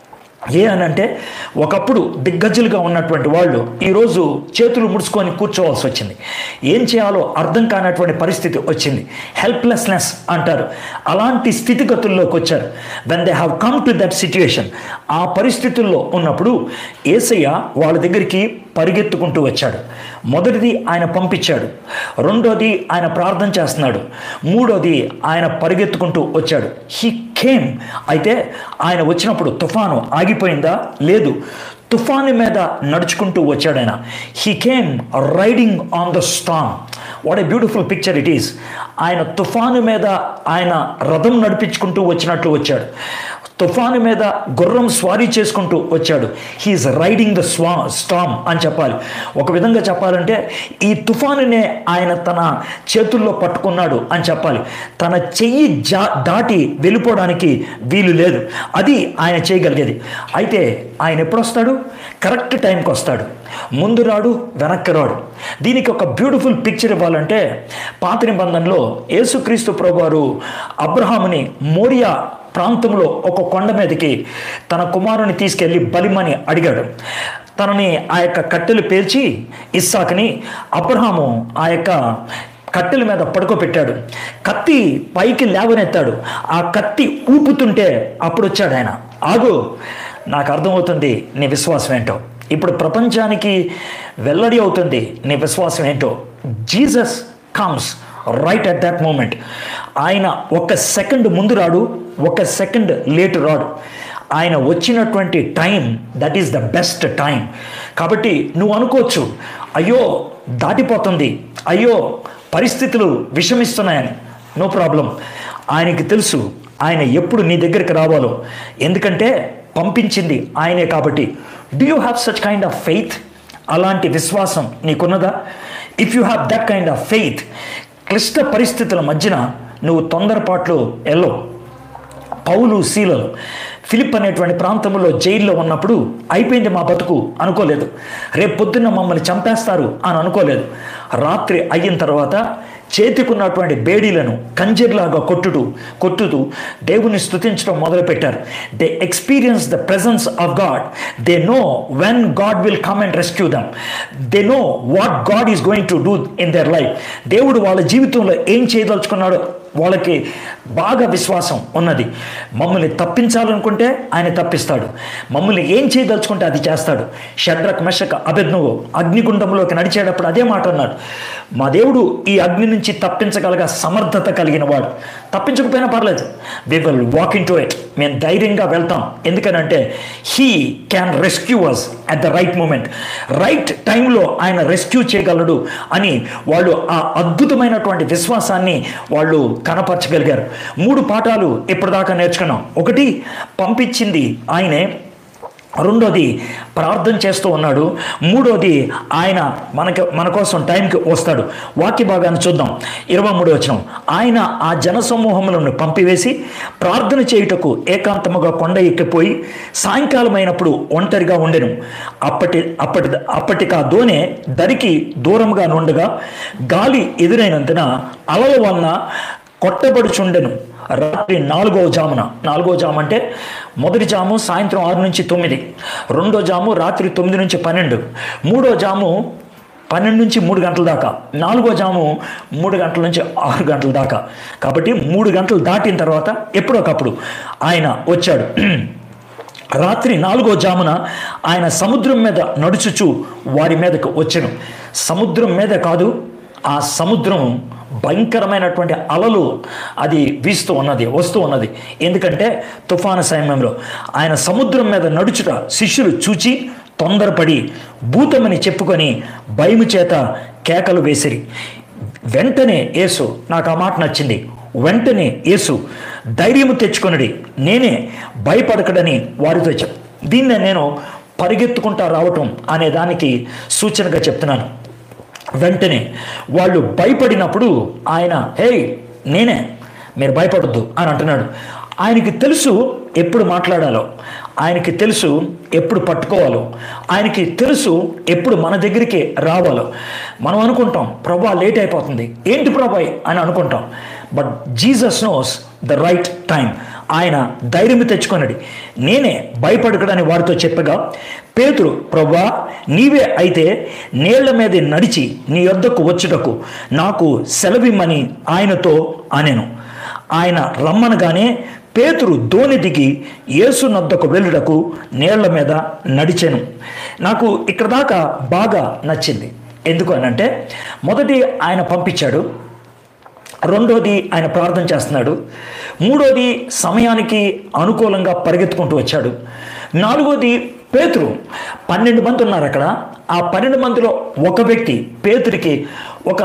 ఏ అని అంటే ఒకప్పుడు దిగ్గజులుగా ఉన్నటువంటి వాళ్ళు ఈరోజు చేతులు ముడుచుకొని కూర్చోవాల్సి వచ్చింది ఏం చేయాలో అర్థం కానటువంటి పరిస్థితి వచ్చింది హెల్ప్లెస్నెస్ అంటారు అలాంటి స్థితిగతుల్లోకి వచ్చారు when they have come to that situation ఆ పరిస్థితుల్లో ఉన్నప్పుడు ఏసయ్య వాళ్ళ దగ్గరికి పరిగెత్తుకుంటూ వచ్చాడు మొదటిది ఆయన పంపించాడు రెండోది ఆయన ప్రార్థన చేస్తున్నాడు మూడోది ఆయన పరిగెత్తుకుంటూ వచ్చాడు హీ ఖేమ్ అయితే ఆయన వచ్చినప్పుడు తుఫాను ఆగిపోయిందా లేదు తుఫాను మీద నడుచుకుంటూ వచ్చాడు ఆయన he came riding on the storm what a beautiful picture it is ఆయన తుఫాను మీద ఆయన రథం నడిపించుకుంటూ వచ్చినట్లు వచ్చాడు తుఫాను మీద గుర్రం స్వారీ చేసుకుంటూ వచ్చాడు హీఈస్ రైడింగ్ ద స్వా స్టామ్ అని చెప్పాలి ఒక విధంగా చెప్పాలంటే ఈ తుఫానునే ఆయన తన చేతుల్లో పట్టుకున్నాడు అని చెప్పాలి తన చెయ్యి జా దాటి వెళ్ళిపోవడానికి వీలు లేదు అది ఆయన చేయగలిగేది అయితే ఆయన ఎప్పుడు వస్తాడు కరెక్ట్ టైంకి వస్తాడు ముందు రాడు వెనక్కి రాడు దీనికి ఒక బ్యూటిఫుల్ పిక్చర్ ఇవ్వాలంటే పాత నిబంధనలో యేసుక్రీస్తు ప్రభు వారు అబ్రహాముని మోరియా ప్రాంతంలో ఒక కొండ మీదకి తన కుమారుని తీసుకెళ్ళి బలిమని అడిగాడు తనని ఆ యొక్క కట్టెలు పేల్చి ఇస్సాకుని అబ్రహాము ఆ యొక్క కట్టెల మీద పడుకోబెట్టాడు కత్తి పైకి లేవనెత్తాడు ఆ కత్తి ఊపుతుంటే అప్పుడు వచ్చాడు ఆయన ఆగు నాకు అర్థమవుతుంది నీ విశ్వాసం ఏంటో ఇప్పుడు ప్రపంచానికి వెల్లడి అవుతుంది నీ విశ్వాసం ఏంటో Jesus comes right at that moment ఆయన ఒక సెకండ్ ముందు రాడు ఒక సెకండ్ లేట్ రాడు ఆయన వచ్చినటువంటి time that is the best time కాబట్టి నువ్వు అనుకోవచ్చు అయ్యో దాటిపోతుంది అయ్యో పరిస్థితులు విషమిస్తున్నాయని నో ప్రాబ్లం ఆయనకి తెలుసు ఆయన ఎప్పుడు నీ దగ్గరికి రావాలో ఎందుకంటే పంపించింది ఆయనే కాబట్టి do you have such kind of faith అలాంటి విశ్వాసం నీకున్నదా if you have that kind of faith క్లిష్ట పరిస్థితుల మధ్యన నువ్వు తొందరపాట్లు వెళ్ళవు పౌలు శీలలు ఫిలిప్ అనేటువంటి ప్రాంతంలో జైల్లో ఉన్నప్పుడు అయిపోయింది మా బతుకు అనుకోలేదు రేపు పొద్దున్న మమ్మల్ని చంపేస్తారు అని అనుకోలేదు రాత్రి అయిన తర్వాత చేతికున్నటువంటి బేడీలను కంజర్లాగా కొట్టుతూ కొట్టుతూ దేవుని స్తుతించడం మొదలుపెట్టారు they experience the presence of God they know when God will come and rescue them they know what God is going to do in their life దేవుడు వాళ్ళ జీవితంలో ఏం చేయదలుచుకున్నాడో వాళ్ళకి బాగా విశ్వాసం ఉన్నది మమ్మల్ని తప్పించాలనుకుంటే ఆయన తప్పిస్తాడు మమ్మల్ని ఏం చేయదలుచుకుంటే అది చేస్తాడు షడ్రక్ మెషక్ అభిజ్ఞవు అగ్నిగుండంలోకి నడిచేటప్పుడు అదే మాట అన్నాడు మా దేవుడు ఈ అగ్ని నుంచి తప్పించగలగా సమర్థత కలిగిన వాడు తప్పించకపోయినా పర్లేదు we will walk into it మేము ధైర్యంగా వెళ్తాం ఎందుకనంటే he can rescue us at the right moment right టైంలో ఆయన రెస్క్యూ చేయగలడు అని వాళ్ళు ఆ అద్భుతమైనటువంటి విశ్వాసాన్ని వాళ్ళు కనపరచగలిగారు మూడు పాఠాలు ఇప్పటిదాకా నేర్చుకున్నాం ఒకటి పంపించింది ఆయనే రెండోది ప్రార్థన చేస్తూ ఉన్నాడు మూడోది ఆయన మనకి మన కోసం టైంకి వస్తాడు వాక్య భాగాన్ని చూద్దాం ఇరవై మూడు వచ్చిన ఆయన ఆ జనసమూహములను పంపివేసి ప్రార్థన చేయుటకు ఏకాంతముగా కొండ ఎక్కిపోయి సాయంకాలం అయినప్పుడు ఒంటరిగా ఉండెను అప్పటి అప్పటి అప్పటికి ఆ దోనె దరికి దూరంగా నుండగా గాలి ఎదురైనందున అలల వలన కొట్టబడుచుండెను రాత్రి నాలుగో జామున నాలుగో జాము అంటే మొదటి జాము సాయంత్రం ఆరు నుంచి తొమ్మిది రెండో జాము రాత్రి తొమ్మిది నుంచి పన్నెండు మూడో జాము పన్నెండు నుంచి మూడు గంటల దాకా నాలుగో జాము మూడు గంటల నుంచి ఆరు గంటల దాకా కాబట్టి మూడు గంటలు దాటిన తర్వాత ఎప్పుడొకప్పుడు ఆయన వచ్చాడు రాత్రి నాలుగో జామున ఆయన సముద్రం మీద నడుచుచు వారి మీదకు వచ్చెను సముద్రం మీద కాదు ఆ సముద్రం భయంకరమైనటువంటి అలలు అది వీస్తూ ఉన్నది వస్తూ ఉన్నది ఎందుకంటే తుఫాను సమయంలో ఆయన సముద్రం మీద నడుచుట శిష్యులు చూచి తొందరపడి భూతమని చెప్పుకొని భయము చేత కేకలు వేసిరి వెంటనే యేసు నాకు ఆ మాట నచ్చింది వెంటనే యేసు ధైర్యము తెచ్చుకొనడి నేనే భయపడకడని వారితో చెప్ దీన్నే నేను పరిగెత్తుకుంటా రావటం అనే దానికి సూచనగా చెప్తున్నాను వెంటనే వాళ్ళు భయపడినప్పుడు ఆయన హే నేనే మీరు భయపడొద్దు అని అంటున్నాడు ఆయనకి తెలుసు ఎప్పుడు మాట్లాడాలో ఆయనకి తెలుసు ఎప్పుడు పట్టుకోవాలో ఆయనకి తెలుసు ఎప్పుడు మన దగ్గరికి రావాలో మనం అనుకుంటాం ప్రభా లేట్ అయిపోతుంది ఏంటి ప్రభాయ్ అని అనుకుంటాం but Jesus knows the right time ఆయన ధైర్యం తెచ్చుకొనడి నేనే భయపడకడని వారితో చెప్పగా పేతురు ప్రభా నీవే అయితే నీళ్ల మీద నడిచి నీ యొద్దకు వచ్చుటకు నాకు సెలవిమ్మని ఆయనతో అనెను ఆయన రమ్మనగానే పేతురు దోణి దిగి యేసు నద్దకు వెళ్ళుటకు నీళ్ల మీద నడిచెను నాకు ఇక్కడ దాకా బాగా నచ్చింది ఎందుకు అనంటే మొదటి ఆయన పంపించాడు రెండోది ఆయన ప్రార్థన చేస్తున్నాడు మూడోది సమయానికి అనుకూలంగా పరిగెత్తుకుంటూ వచ్చాడు నాలుగోది పేతురు పన్నెండు మంది ఉన్నారు అక్కడ ఆ పన్నెండు మందిలో ఒక వ్యక్తి పేతురికి ఒక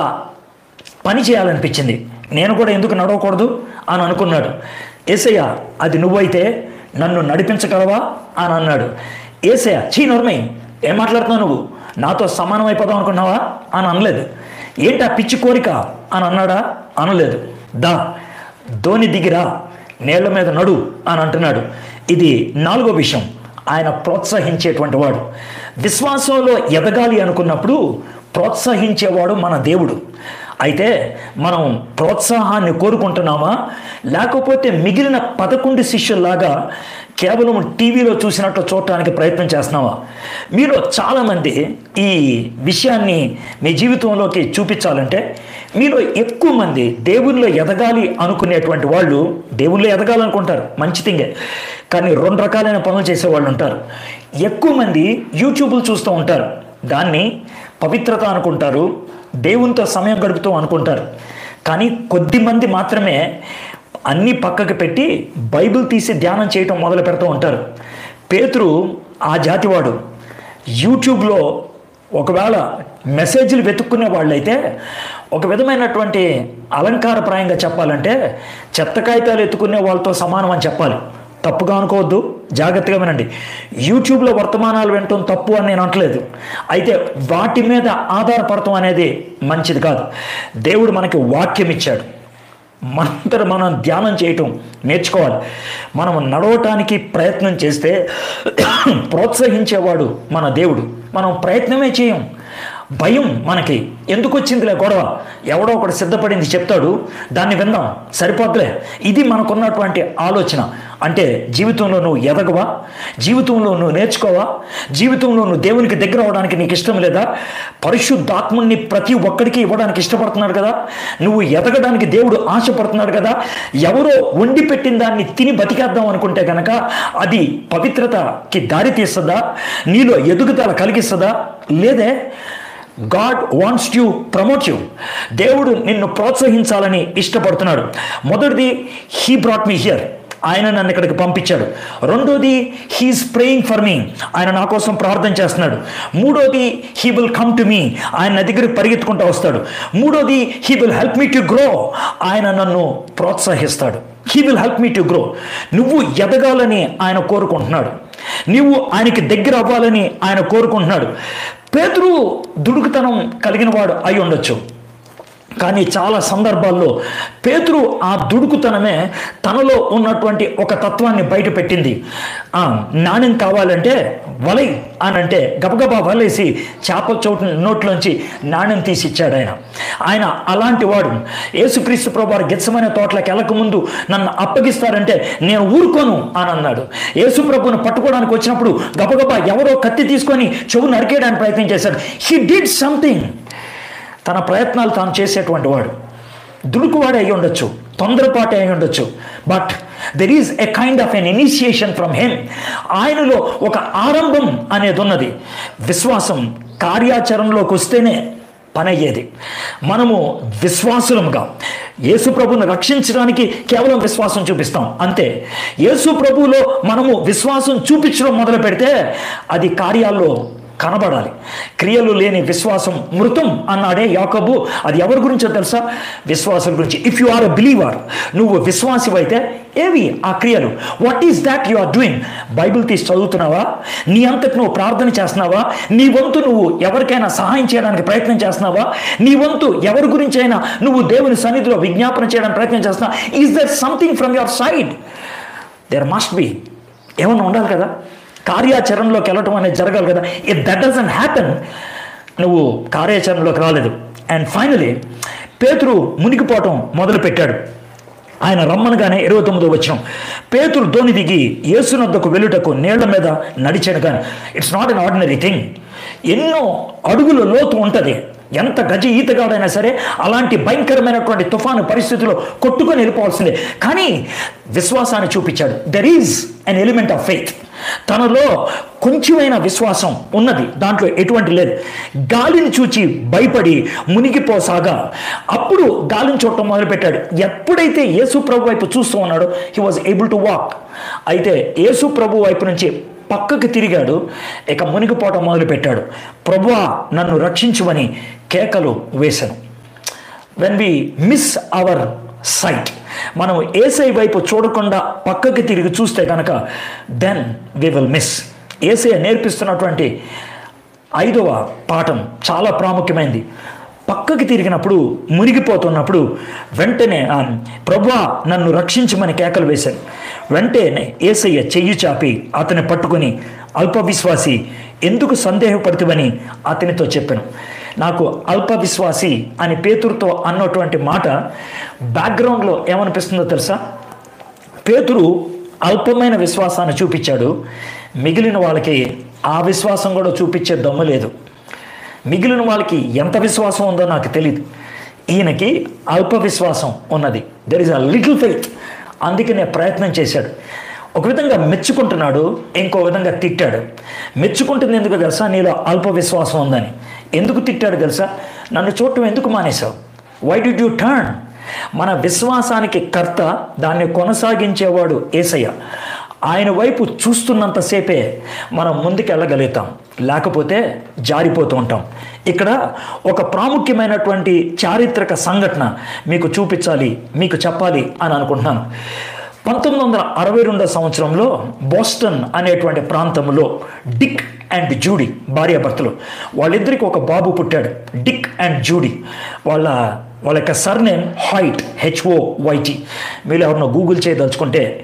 పని చేయాలనిపించింది నేను కూడా ఎందుకు నడవకూడదు అని అనుకున్నాడు ఏసయ్య అది నువ్వైతే నన్ను నడిపించగలవా అని అన్నాడు ఏసయ్య చీ నోర్మై ఏం మాట్లాడుతున్నావు నువ్వు నాతో సమానం అయిపోదాం అనుకున్నావా అని అనలేదు ఏంటి ఆ పిచ్చి కోరిక అని అన్నాడా అనలేదు దా ధోని దిగిరా నేళ్ల మీద నడు అని అంటున్నాడు ఇది నాలుగో విషయం ఆయన ప్రోత్సహించేటువంటి వాడు విశ్వాసంలో ఎదగాలి అనుకున్నప్పుడు ప్రోత్సహించేవాడు మన దేవుడు అయితే మనం ప్రోత్సాహాన్ని కోరుకుంటున్నామా లేకపోతే మిగిలిన పదకొండు శిష్యుల్లాగా కేవలం టీవీలో చూసినట్లు చూడటానికి ప్రయత్నం చేస్తున్నావా మీలో చాలామంది ఈ విషయాన్ని మీ జీవితంలోకి చూపించాలంటే మీలో ఎక్కువ మంది దేవుల్లో ఎదగాలి అనుకునేటువంటి వాళ్ళు దేవుల్లో ఎదగాలనుకుంటారు మంచి థింగే కానీ రెండు రకాలైన పనులు చేసేవాళ్ళు ఉంటారు ఎక్కువ మంది యూట్యూబ్లు చూస్తూ ఉంటారు దాన్ని పవిత్రత అనుకుంటారు దేవునితో సమయం గడుపుతూ అనుకుంటారు కానీ కొద్ది మంది మాత్రమే అన్నీ పక్కకు పెట్టి బైబిల్ తీసి ధ్యానం చేయటం మొదలు పెడుతూ ఉంటారు పేతురు ఆ జాతివాడు యూట్యూబ్లో ఒకవేళ మెసేజ్లు వెతుక్కునే వాళ్ళైతే ఒక విధమైనటువంటి అలంకారప్రాయంగా చెప్పాలంటే చెత్త కాగితాలు ఎత్తుకునే వాళ్ళతో సమానం అని చెప్పాలి తప్పుగా అనుకోవద్దు జాగ్రత్తగా వినండి యూట్యూబ్లో వర్తమానాలు వినటం తప్పు అని నేను అనట్లేదు అయితే వాటి మీద ఆధారపడటం అనేది మంచిది కాదు దేవుడు మనకి వాక్యం ఇచ్చాడు మనంతట మనం ధ్యానం చేయటం నేర్చుకోవాలి మనం నడవటానికి ప్రయత్నం చేస్తే ప్రోత్సహించేవాడు మన దేవుడు మనం ప్రయత్నమే చేయం భయం మనకి ఎందుకు వచ్చిందిలే గొడవ ఎవడో ఒకటి సిద్ధపడింది చెప్తాడు దాన్ని విందాం సరిపోద్దులే ఇది మనకున్నటువంటి ఆలోచన అంటే జీవితంలో నువ్వు ఎదగవా జీవితంలో నువ్వు నేర్చుకోవా జీవితంలో నువ్వు దేవునికి దగ్గర అవడానికి నీకు ఇష్టం లేదా పరిశుద్ధాత్ముని ప్రతి ఒక్కడికి ఇవ్వడానికి ఇష్టపడుతున్నాడు కదా నువ్వు ఎదగడానికి దేవుడు ఆశపడుతున్నాడు కదా ఎవరో వండి పెట్టిన దాన్ని తిని బతికేద్దాం అనుకుంటే కనుక అది పవిత్రతకి దారి తీస్తుందా నీలో ఎదుగుదల కలిగిస్తుందా లేదే God wants you promote you దేవుడు నిన్ను ప్రోత్సహించాలని ఇష్టపడుతున్నాడు మొదటిది హీ బ్రాట్ మీ హియర్ ఆయన నన్ను ఇక్కడికి పంపించాడు రెండోది హీస్ ప్రేయింగ్ ఫర్ మీ ఆయన నా కోసం ప్రార్థన చేస్తున్నాడు మూడోది he will come to me ఆయన నా దగ్గరికి పరిగెత్తుకుంటూ వస్తాడు మూడోది he will help me to grow ఆయన నన్ను ప్రోత్సహిస్తాడు he will help me to grow నువ్వు ఎదగాలని ఆయన కోరుకుంటున్నాడు నీవు ఆయనకి దగ్గర అవ్వాలని ఆయన కోరుకుంటున్నాడు పేతురు దుడుకుతనం కలిగిన వాడు అయి ఉండొచ్చు కానీ చాలా సందర్భాల్లో పేతురు ఆ దుడుకుతనమే తనలో ఉన్నటువంటి ఒక తత్వాన్ని బయట పెట్టింది ఆ, నాణ్యం కావాలంటే వలై అని అంటే గబగబా వలేసి చేప చోటు నోట్లోంచి నాణ్యం తీసి ఇచ్చాడు ఆయన ఆయన అలాంటి వాడు యేసుక్రీస్తు ప్రభు వారు గెచ్చమైన తోటలకు వెళ్ళక ముందు నన్ను అప్పగిస్తారంటే నేను ఊరుకోను అని అన్నాడు యేసు ప్రభుని పట్టుకోవడానికి వచ్చినప్పుడు గబగబా ఎవరో కత్తి తీసుకొని చెవు నరికేయడానికి ప్రయత్నం చేశాడు హీ డిడ్ సంథింగ్ తన ప్రయత్నాలు తాను చేసేటువంటి వాడు దుడుకువాడే అయి ఉండొచ్చు తొందరపాటే అయి ఉండొచ్చు but there is a kind of an initiation from him ఆయనలో ఒక ఆరంభం అనేది ఉన్నది విశ్వాసం కార్యాచరణలోకి వస్తేనే పని అయ్యేది మనము విశ్వాసులముగా యేసు ప్రభువును రక్షించడానికి కేవలం విశ్వాసం చూపిస్తాం అంతే యేసు ప్రభువులో మనము విశ్వాసం చూపించడం మొదలు పెడితే అది కార్యాల్లో కనబడాలి క్రియలు లేని విశ్వాసం మృతం అన్నాడే యాకబు అది ఎవరి గురించో తెలుసా విశ్వాసం గురించి if you are a believer నువ్వు విశ్వాసివైతే ఏవి ఆ క్రియలు what is that you are doing Bible తీసి చదువుతున్నావా నీ అంతటి నువ్వు ప్రార్థన చేస్తున్నావా నీ వంతు నువ్వు ఎవరికైనా సహాయం చేయడానికి ప్రయత్నం చేస్తున్నావా నీ వంతు ఎవరి గురించైనా నువ్వు దేవుని సన్నిధిలో విజ్ఞాపన చేయడానికి ప్రయత్నం చేస్తున్నావా is there something from your side there must be ఏమన్నా ఉండాలి కదా కార్యాచరణలోకి వెళ్ళటం అనేది జరగాలి కదా ఇఫ్ దట్ డజన్ హ్యాపెన్ నువ్వు కార్యాచరణలోకి రాలేదు అండ్ ఫైనలీ పేతురు మునిగిపోవటం మొదలు పెట్టాడు ఆయన రమ్మనగానే ఇరవై తొమ్మిదో వచ్చిన పేతురు ధోని దిగి యేసునద్దకు వెళ్ళుటకు నీళ్ల మీద నడిచాడు కానీ it's not an ordinary thing ఎన్నో అడుగుల లోతు ఉంటుంది ఎంత గజ ఈతగాడైనా సరే అలాంటి భయంకరమైనటువంటి తుఫాను పరిస్థితిలో కొట్టుకొని వెళ్ళిపోవాల్సిందే కానీ విశ్వాసాన్ని చూపించాడు there is an element of faith తనలో కొంచెమైన విశ్వాసం ఉన్నది దాంట్లో ఎటువంటి లేదు గాలిని చూచి భయపడి మునిగిపోసాగా అప్పుడు గాలిని చూడటం మొదలుపెట్టాడు ఎప్పుడైతే యేసు ప్రభు వైపు చూస్తూ ఉన్నాడో he was able to walk అయితే యేసు ప్రభు వైపు నుంచి పక్కకి తిరిగాడు ఇక మునిగిపోవటం మొదలుపెట్టాడు ప్రభువా నన్ను రక్షించుమని కేకలు వేశాను when we miss our sight మనం ఏసై వైపు చూడకుండా పక్కకి తిరిగి చూస్తే కనుక దెన్ వి విల్ మిస్ ఏసై నేర్పిస్తున్నటువంటి ఐదవ పాఠం చాలా ప్రాముఖ్యమైనది పక్కకి తిరిగినప్పుడు మునిగిపోతున్నప్పుడు వెంటనే ఆ, ప్రభువా నన్ను రక్షించమని కేకలు వేశాను వెంటనే ఏసయ్య చెయ్యి చాపి అతని పట్టుకొని అల్ప విశ్వాసి ఎందుకు సందేహపడుతువని అతనితో చెప్పాను నాకు అల్ప విశ్వాసి అని పేతురుతో అన్నటువంటి మాట బ్యాక్గ్రౌండ్లో ఏమనిపిస్తుందో తెలుసా పేతురు అల్పమైన విశ్వాసాన్ని చూపించాడు మిగిలిన వాళ్ళకి ఆ విశ్వాసం కూడా చూపించే దమ్ము లేదు మిగిలిన వాళ్ళకి ఎంత విశ్వాసం ఉందో నాకు తెలియదు ఈయనకి అల్ప విశ్వాసం ఉన్నది there is a little faith అందుకనే ప్రయత్నం చేశాడు ఒక విధంగా మెచ్చుకుంటున్నాడు ఇంకో విధంగా తిట్టాడు మెచ్చుకుంటుంది ఎందుకు తెలుసా నీలో అల్ప విశ్వాసం ఉందని ఎందుకు తిట్టాడు తెలుసా నన్ను చూడటం ఎందుకు మానేశావు వై డి యూ టర్న్ మన విశ్వాసానికి కర్త దాన్ని కొనసాగించేవాడు ఏసయ్య ఆయన వైపు చూస్తున్నంతసేపే మనం ముందుకు వెళ్ళగలుగుతాం లేకపోతే జారిపోతూ ఉంటాం ఇక్కడ ఒక ప్రాముఖ్యమైనటువంటి చారిత్రక సంఘటన మీకు చూపించాలి మీకు చెప్పాలి అని అనుకుంటున్నాను పంతొమ్మిది వందల అరవై రెండో సంవత్సరంలో బోస్టన్ అనేటువంటి ప్రాంతంలో డిక్ అండ్ జూడీ భార్యాభర్తలు వాళ్ళిద్దరికి ఒక బాబు పుట్టాడు డిక్ అండ్ జూడీ వాళ్ళ వాళ్ళ యొక్క సర్నేమ్ హైట్ హెచ్ఓ వైటీ మీరు ఎవరినో గూగుల్ చేయదలుచుకుంటే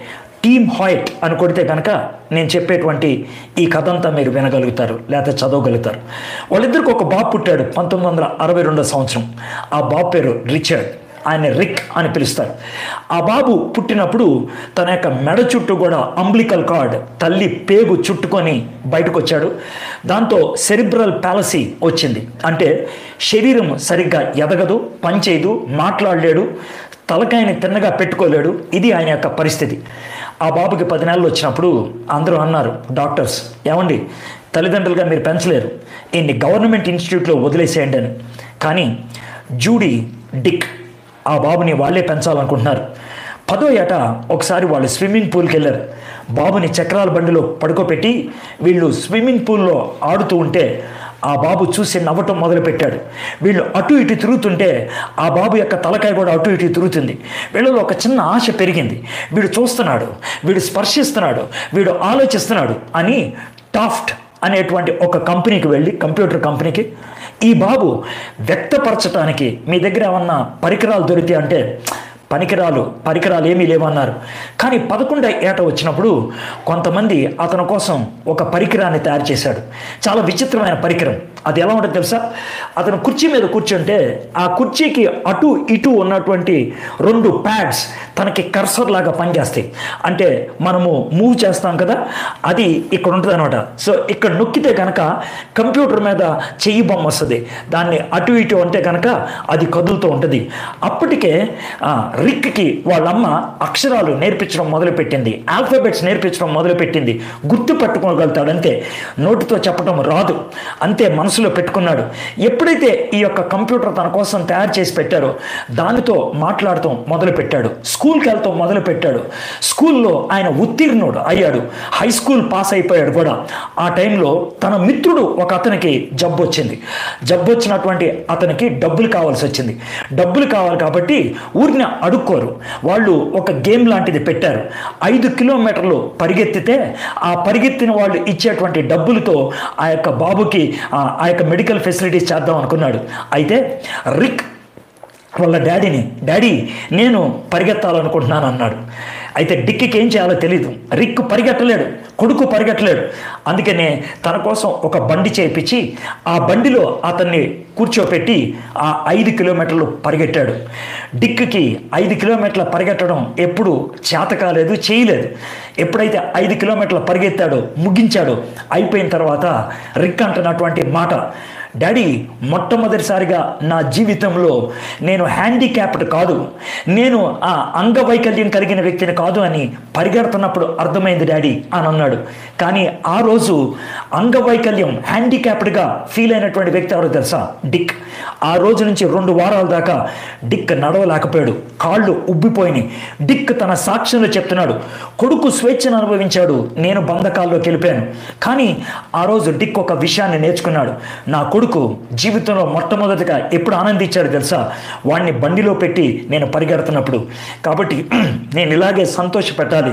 టీమ్ హాయిట్ అని కొడితే కనుక నేను చెప్పేటువంటి ఈ కథ అంతా మీరు వినగలుగుతారు లేకపోతే చదవగలుగుతారు వాళ్ళిద్దరికి ఒక బాబు పుట్టాడు పంతొమ్మిది వందల అరవై రెండో సంవత్సరం ఆ బాబు పేరు రిచర్డ్ ఆయన రిక్ అని పిలుస్తారు ఆ బాబు పుట్టినప్పుడు తన యొక్క మెడ చుట్టూ కూడా అంబ్లికల్ కార్డ్ తల్లి పేగు చుట్టుకొని బయటకు వచ్చాడు దాంతో సెరిబ్రల్ ప్యాలసీ వచ్చింది అంటే శరీరం సరిగ్గా ఎదగదు పనిచేయదు మాట్లాడలేడు తలకాయని తిన్నగా పెట్టుకోలేడు ఇది ఆయన యొక్క పరిస్థితి ఆ బాబుకి పది నెలలు వచ్చినప్పుడు అందరూ అన్నారు డాక్టర్స్ ఏమండి తల్లిదండ్రులుగా మీరు పెంచలేరు ఈయన్ని గవర్నమెంట్ ఇన్స్టిట్యూట్లో వదిలేసేయండి అని కానీ జూడీ డిక్ ఆ బాబుని వాళ్ళే పెంచాలనుకుంటున్నారు పదో ఏట ఒకసారి వాళ్ళు స్విమ్మింగ్ పూల్కి వెళ్ళారు బాబుని చక్రాల బండిలో పడుకోబెట్టి వీళ్ళు స్విమ్మింగ్ పూల్లో ఆడుతూ ఉంటే ఆ బాబు చూసి నవ్వటం మొదలుపెట్టాడు వీళ్ళు అటు ఇటు తిరుగుతుంటే ఆ బాబు యొక్క తలకాయ కూడా అటు ఇటు తిరుగుతుంది వీళ్ళలో ఒక చిన్న ఆశ పెరిగింది వీడు చూస్తున్నాడు వీడు స్పర్శిస్తున్నాడు వీడు ఆలోచిస్తున్నాడు అని టాఫ్ట్ అనేటువంటి ఒక కంపెనీకి వెళ్ళి కంప్యూటర్ కంపెనీకి ఈ బాబు వ్యక్తపరచడానికి మీ దగ్గర ఏమన్నా పరికరాలు దొరికితే అంటే పనికిరాలు పరికరాలు ఏమీ లేవన్నారు కానీ పదకొండ ఏట వచ్చినప్పుడు కొంతమంది అతని కోసం ఒక పరికరాన్ని తయారు చేశాడు చాలా విచిత్రమైన పరికరం అది ఎలా ఉంటుంది తెలుసా అతను కుర్చీ మీద కూర్చుంటే ఆ కుర్చీకి అటు ఇటు ఉన్నటువంటి రెండు ప్యాడ్స్ తనకి కర్సర్ లాగా పనిచేస్తాయి అంటే మనము మూవ్ చేస్తాం కదా అది ఇక్కడ ఉంటుంది అనమాట సో ఇక్కడ నొక్కితే కనుక కంప్యూటర్ మీద చెయ్యి బొమ్మ వస్తుంది దాన్ని అటు ఇటు అంటే కనుక అది కదులుతూ ఉంటుంది అప్పటికే ఆ, రిక్కి వాళ్ళమ్మ అక్షరాలు నేర్పించడం మొదలుపెట్టింది ఆల్ఫాబెట్స్ నేర్పించడం మొదలుపెట్టింది గుర్తు పట్టుకోగలుగుతాడు అంతే నోటితో చెప్పడం రాదు అంతే మనసులో పెట్టుకున్నాడు ఎప్పుడైతే ఈ యొక్క కంప్యూటర్ తన కోసం తయారు చేసి పెట్టారో దానితో మాట్లాడటం మొదలుపెట్టాడు స్కూల్కి వెళ్తాం మొదలుపెట్టాడు స్కూల్లో ఆయన ఉత్తీర్ణుడు అయ్యాడు హై స్కూల్ పాస్ అయిపోయాడు కూడా ఆ టైంలో తన మిత్రుడు ఒక అతనికి జబ్బు వచ్చింది జబ్బు వచ్చినటువంటి అతనికి డబ్బులు కావాల్సి వచ్చింది డబ్బులు కావాలి కాబట్టి ఊరిని అడుక్కోరు వాళ్ళు ఒక గేమ్ లాంటిది పెట్టారు ఐదు కిలోమీటర్లు పరిగెత్తితే ఆ పరిగెత్తిన వాళ్ళు ఇచ్చేటువంటి డబ్బులతో ఆ యొక్క బాబుకి ఆ ఆ యొక్క మెడికల్ ఫెసిలిటీస్ చేద్దాం అనుకున్నాడు అయితే రిక్ వాళ్ళ డాడీని డాడీ నేను పరిగెత్తాలనుకుంటున్నాను అన్నాడు అయితే డిక్కికి ఏం చేయాలో తెలియదు రిక్ పరిగెట్టలేడు కొడుకు పరిగెట్టలేడు అందుకనే తన కోసం ఒక బండి చేయించి ఆ బండిలో అతన్ని కూర్చోపెట్టి ఆ ఐదు కిలోమీటర్లు పరిగెట్టాడు డిక్కి ఐదు కిలోమీటర్ల పరిగెట్టడం ఎప్పుడు చేత కాలేదు చేయలేదు ఎప్పుడైతే ఐదు కిలోమీటర్ల పరిగెత్తాడో ముగించాడో అయిపోయిన తర్వాత రిక్ అంటున్నటువంటి మాట డాడీ మొట్టమొదటిసారిగా నా జీవితంలో నేను హ్యాండిక్యాప్డ్ కాదు నేను ఆ అంగవైకల్యం కలిగిన వ్యక్తిని కాదు అని పరిగెడుతున్నప్పుడు అర్థమైంది డాడీ అని అన్నాడు కానీ ఆ రోజు అంగవైకల్యం హ్యాండిక్యాప్డ్గా ఫీల్ అయినటువంటి వ్యక్తి ఎవరో తెలుసా డిక్ ఆ రోజు నుంచి రెండు వారాల దాకా డిక్ నడవలేకపోయాడు కాళ్ళు ఉబ్బిపోయినాయి డిక్ తన సాక్ష్యంలో చెప్తున్నాడు కొడుకు స్వేచ్ఛను అనుభవించాడు నేను బంధకాల్లోకి వెళ్ళిపోయాను కానీ ఆ రోజు డిక్ ఒక విషయాన్ని నేర్చుకున్నాడు నా కొడుకు జీవితంలో మొట్టమొదటిగా ఎప్పుడు ఆనందించాడు తెలుసా వాడిని బండిలో పెట్టి నేను పరిగెడుతున్నప్పుడు కాబట్టి నేను ఇలాగే సంతోషపెట్టాలి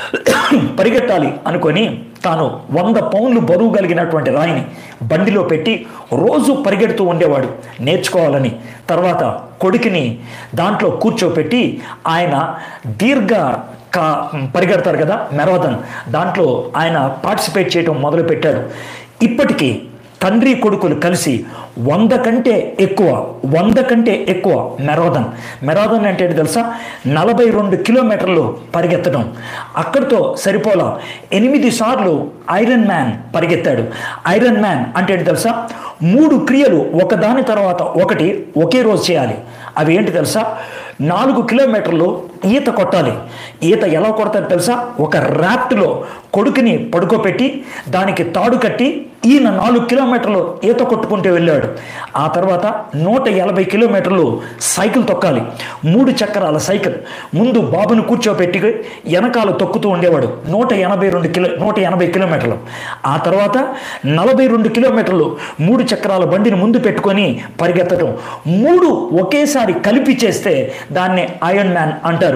పరిగెట్టాలి అనుకొని తాను వంద పౌండ్లు బరువు కలిగినటువంటి రాయిని బండిలో పెట్టి రోజు పరిగెడుతూ ఉండేవాడు నేర్చుకోవాలని తర్వాత కొడుకుని దాంట్లో కూర్చోపెట్టి ఆయన దీర్ఘ కా పరిగెడతారు కదా మెరవదన్ దాంట్లో ఆయన పార్టిసిపేట్ చేయడం మొదలుపెట్టాడు ఇప్పటికీ తండ్రి కొడుకులు కలిసి వంద కంటే ఎక్కువ వంద కంటే ఎక్కువ మెరోదన్ మెరోదన్ అంటే ఏంటి తెలుసా నలభై రెండు కిలోమీటర్లు పరిగెత్తడం అక్కడితో సరిపోలా ఎనిమిది సార్లు ఐరన్ మ్యాన్ పరిగెత్తాడు ఐరన్ మ్యాన్ అంటే ఏంటి తెలుసా మూడు క్రియలు ఒకదాని తర్వాత ఒకటి ఒకే రోజు చేయాలి అవి ఏంటి తెలుసా నాలుగు కిలోమీటర్లు ఈత కొట్టాలి ఈత ఎలా కొడతారు తెలుసా ఒక ర్యాప్ట్లో కొడుకుని పడుకోపెట్టి దానికి తాడు కట్టి ఈయన నాలుగు కిలోమీటర్లు ఈత కొట్టుకుంటూ వెళ్ళాడు ఆ తర్వాత నూట ఎనభై కిలోమీటర్లు సైకిల్ తొక్కాలి మూడు చక్రాల సైకిల్ ముందు బాబును కూర్చోపెట్టి వెనకాల తొక్కుతూ ఉండేవాడు నూట ఎనభై రెండు కిలో నూట ఎనభై కిలోమీటర్లు ఆ తర్వాత నలభై రెండు కిలోమీటర్లు మూడు చక్రాల బండిని ముందు పెట్టుకొని పరిగెత్తడం మూడు ఒకేసారి కలిపి చేస్తే దాన్ని ఐరన్ మ్యాన్ అంటారు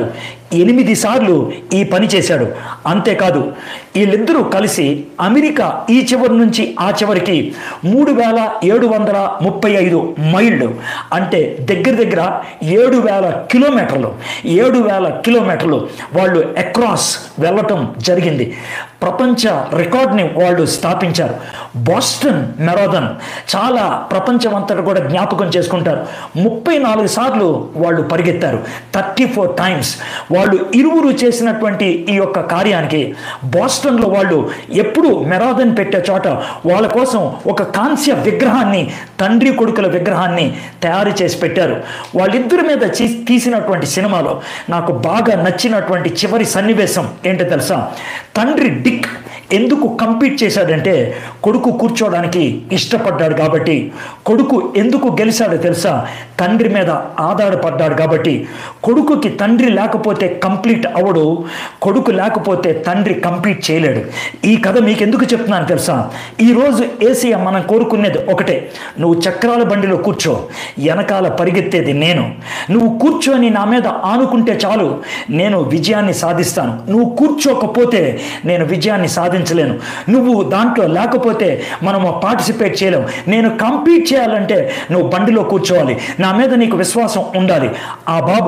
ఎనిమిది సార్లు ఈ పని చేశాడు అంతేకాదు వీళ్ళిద్దరూ కలిసి అమెరికా ఈ చివరి నుంచి ఆ చివరికి మూడు వేల ఏడు వందల ముప్పై ఐదు మైళ్ళు అంటే దగ్గర దగ్గర ఏడు వేల కిలోమీటర్లు ఏడు వేల కిలోమీటర్లు వాళ్ళు అక్రాస్ వెళ్ళటం జరిగింది ప్రపంచ రికార్డ్ని వాళ్ళు స్థాపించారు బాస్టన్ మెరాథన్ చాలా ప్రపంచం అంతటా కూడా జ్ఞాపకం చేసుకుంటారు ముప్పై నాలుగు సార్లు వాళ్ళు పరిగెత్తారు థర్టీ ఫోర్ టైమ్స్ వాళ్ళు ఇరువురు చేసినటువంటి ఈ యొక్క కార్యానికి బాస్టన్లో వాళ్ళు ఎప్పుడు మెరాథన్ పెట్టే చోట వాళ్ళ కోసం ఒక కాంస్య విగ్రహాన్ని తండ్రి కొడుకుల విగ్రహాన్ని తయారు చేసి పెట్టారు వాళ్ళిద్దరి మీద చీ- తీసినటువంటి సినిమాలో నాకు బాగా నచ్చినటువంటి చివరి సన్నివేశం ఏంటో తెలుసా తండ్రి డిక్ ఎందుకు కంపీట్ చేశాడంటే కొడుకు కూర్చోవడానికి ఇష్టపడ్డాడు కాబట్టి కొడుకు ఎందుకు గెలిచాడో తెలుసా తండ్రి మీద ఆధారపడ్డాడు కాబట్టి కొడుకుకి తండ్రి లేకపోతే కంప్లీట్ అవడు కొడుకు లేకపోతే తండ్రి కంప్లీట్ చేయలేడు ఈ కథ మీకు ఎందుకు చెప్తున్నాను తెలుసా ఈరోజు ఏసీఎం మనం కోరుకునేది ఒకటే నువ్వు చక్రాల బండిలో కూర్చో వెనకాల పరిగెత్తేది నేను నువ్వు కూర్చొని నా మీద ఆనుకుంటే చాలు నేను విజయాన్ని సాధిస్తాను నువ్వు కూర్చోకపోతే నేను విజయాన్ని సాధించలేను నువ్వు దాంట్లో లేకపోతే మనము పార్టిసిపేట్ చేయలేము నేను కంపీట్ చేయాలంటే నువ్వు బండిలో కూర్చోవాలి నా మీద నీకు విశ్వాసం ఉండాలి ఆ బాబు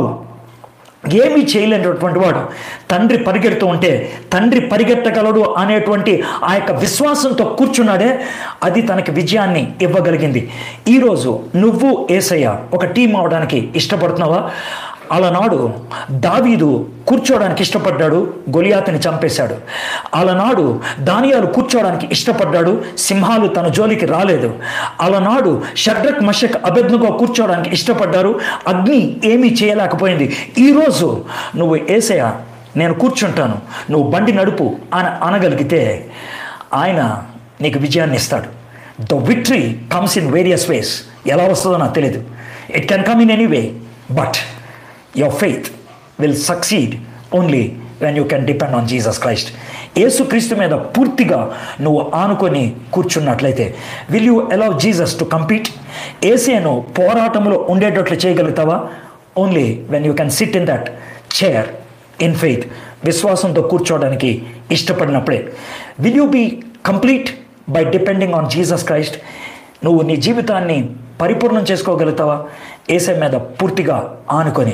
ఏమీ చేయలేనటువంటి వాడు తండ్రి పరిగెడుతూ ఉంటే తండ్రి పరిగెత్తగలడు అనేటువంటి ఆ యొక్క విశ్వాసంతో కూర్చున్నాడే అది తనకి విజయాన్ని ఇవ్వగలిగింది ఈరోజు నువ్వు ఏసయ్య ఒక టీం అవడానికి ఇష్టపడుతున్నావా అలనాడు దావీదు కూర్చోవడానికి ఇష్టపడ్డాడు గొలియాతని చంపేశాడు అలనాడు దానియాలు కూర్చోవడానికి ఇష్టపడ్డాడు సింహాలు తన జోలికి రాలేదు అలనాడు షడ్రక్ మషక్ అభెజ్ఞగా కూర్చోవడానికి ఇష్టపడ్డారు అగ్ని ఏమీ చేయలేకపోయింది ఈరోజు నువ్వు ఏసయ నేను కూర్చుంటాను నువ్వు బండి నడుపు అని అనగలిగితే ఆయన నీకు విజయాన్ని ఇస్తాడు the victory comes in various ways ఎలా వస్తుందో నాకు తెలియదు it can come in any way but your faith will succeed only when you can depend on Jesus Christ. యేసుక్రీస్తు మీద పూర్తిగా నువ్వు ఆనుకొని కూర్చున్నట్లయితే will you allow Jesus to compete ఏసియను పోరాటంలో ఉండేటట్లు చేయగలుగుతావా only when you can sit in that chair in faith విశ్వాసంతో కూర్చోవడానికి ఇష్టపడినప్పుడే will you be complete by depending on Jesus Christ నువ్వు నీ జీవితాన్ని పరిపూర్ణం చేసుకోగలుగుతావా ఏసై మీద పూర్తిగా ఆనుకొని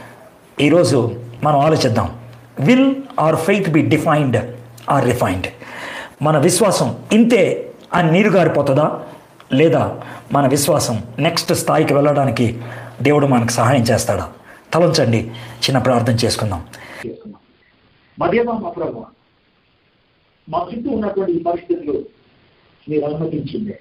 ఈరోజు మనం ఆలోచిద్దాం will our faith be defined or refined మన విశ్వాసం ఇంతే అని నీరు గారిపోతుందా లేదా మన విశ్వాసం నెక్స్ట్ స్థాయికి వెళ్ళడానికి దేవుడు మనకు సహాయం చేస్తాడా తలంచండి చిన్న ప్రార్థన చేసుకుందాం చేసుకున్నాం మధ్యమా మా ప్రభు మా చుట్టూ ఉన్నటువంటి ఈ పరిస్థితులు మీరు అనుమతించిందే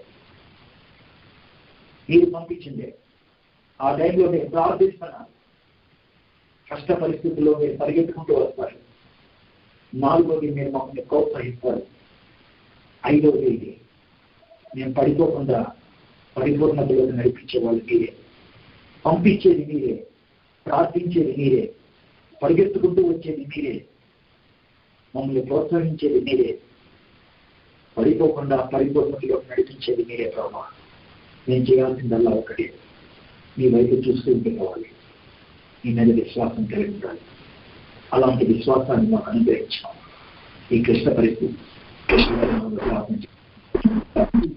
మీరు పంపించిందే ఆ టైంలో మీరు ప్రార్థిస్తున్నారు కష్ట పరిస్థితుల్లో మీరు పరిగెత్తుకుంటూ వస్తారు నాలుగోది మీరు మమ్మల్ని ప్రోత్సహిస్తారు ఐదవది ఇది మేము పడిపోకుండా పరిపూర్ణతలోకి నడిపించే వాళ్ళు మీరే పంపించేది మీరే ప్రార్థించేది మీరే పరిగెత్తుకుంటూ వచ్చేది మీరే మమ్మల్ని ప్రోత్సహించేది మీరే పడిపోకుండా పరిపూర్ణతలోకి నడిపించేది మీరే ప్రభావ నేను చేయాల్సిందల్లా ఒకటే మీ వైపు చూస్తూ ఉండిపోవాలి మీ మీద విశ్వాసం కలిగి ఉండాలి అలాంటి విశ్వాసాన్ని మాకు అనుగ్రహించాం ఈ క్లిష్ట పరిస్థితి ప్రార్థన చేస్తాం.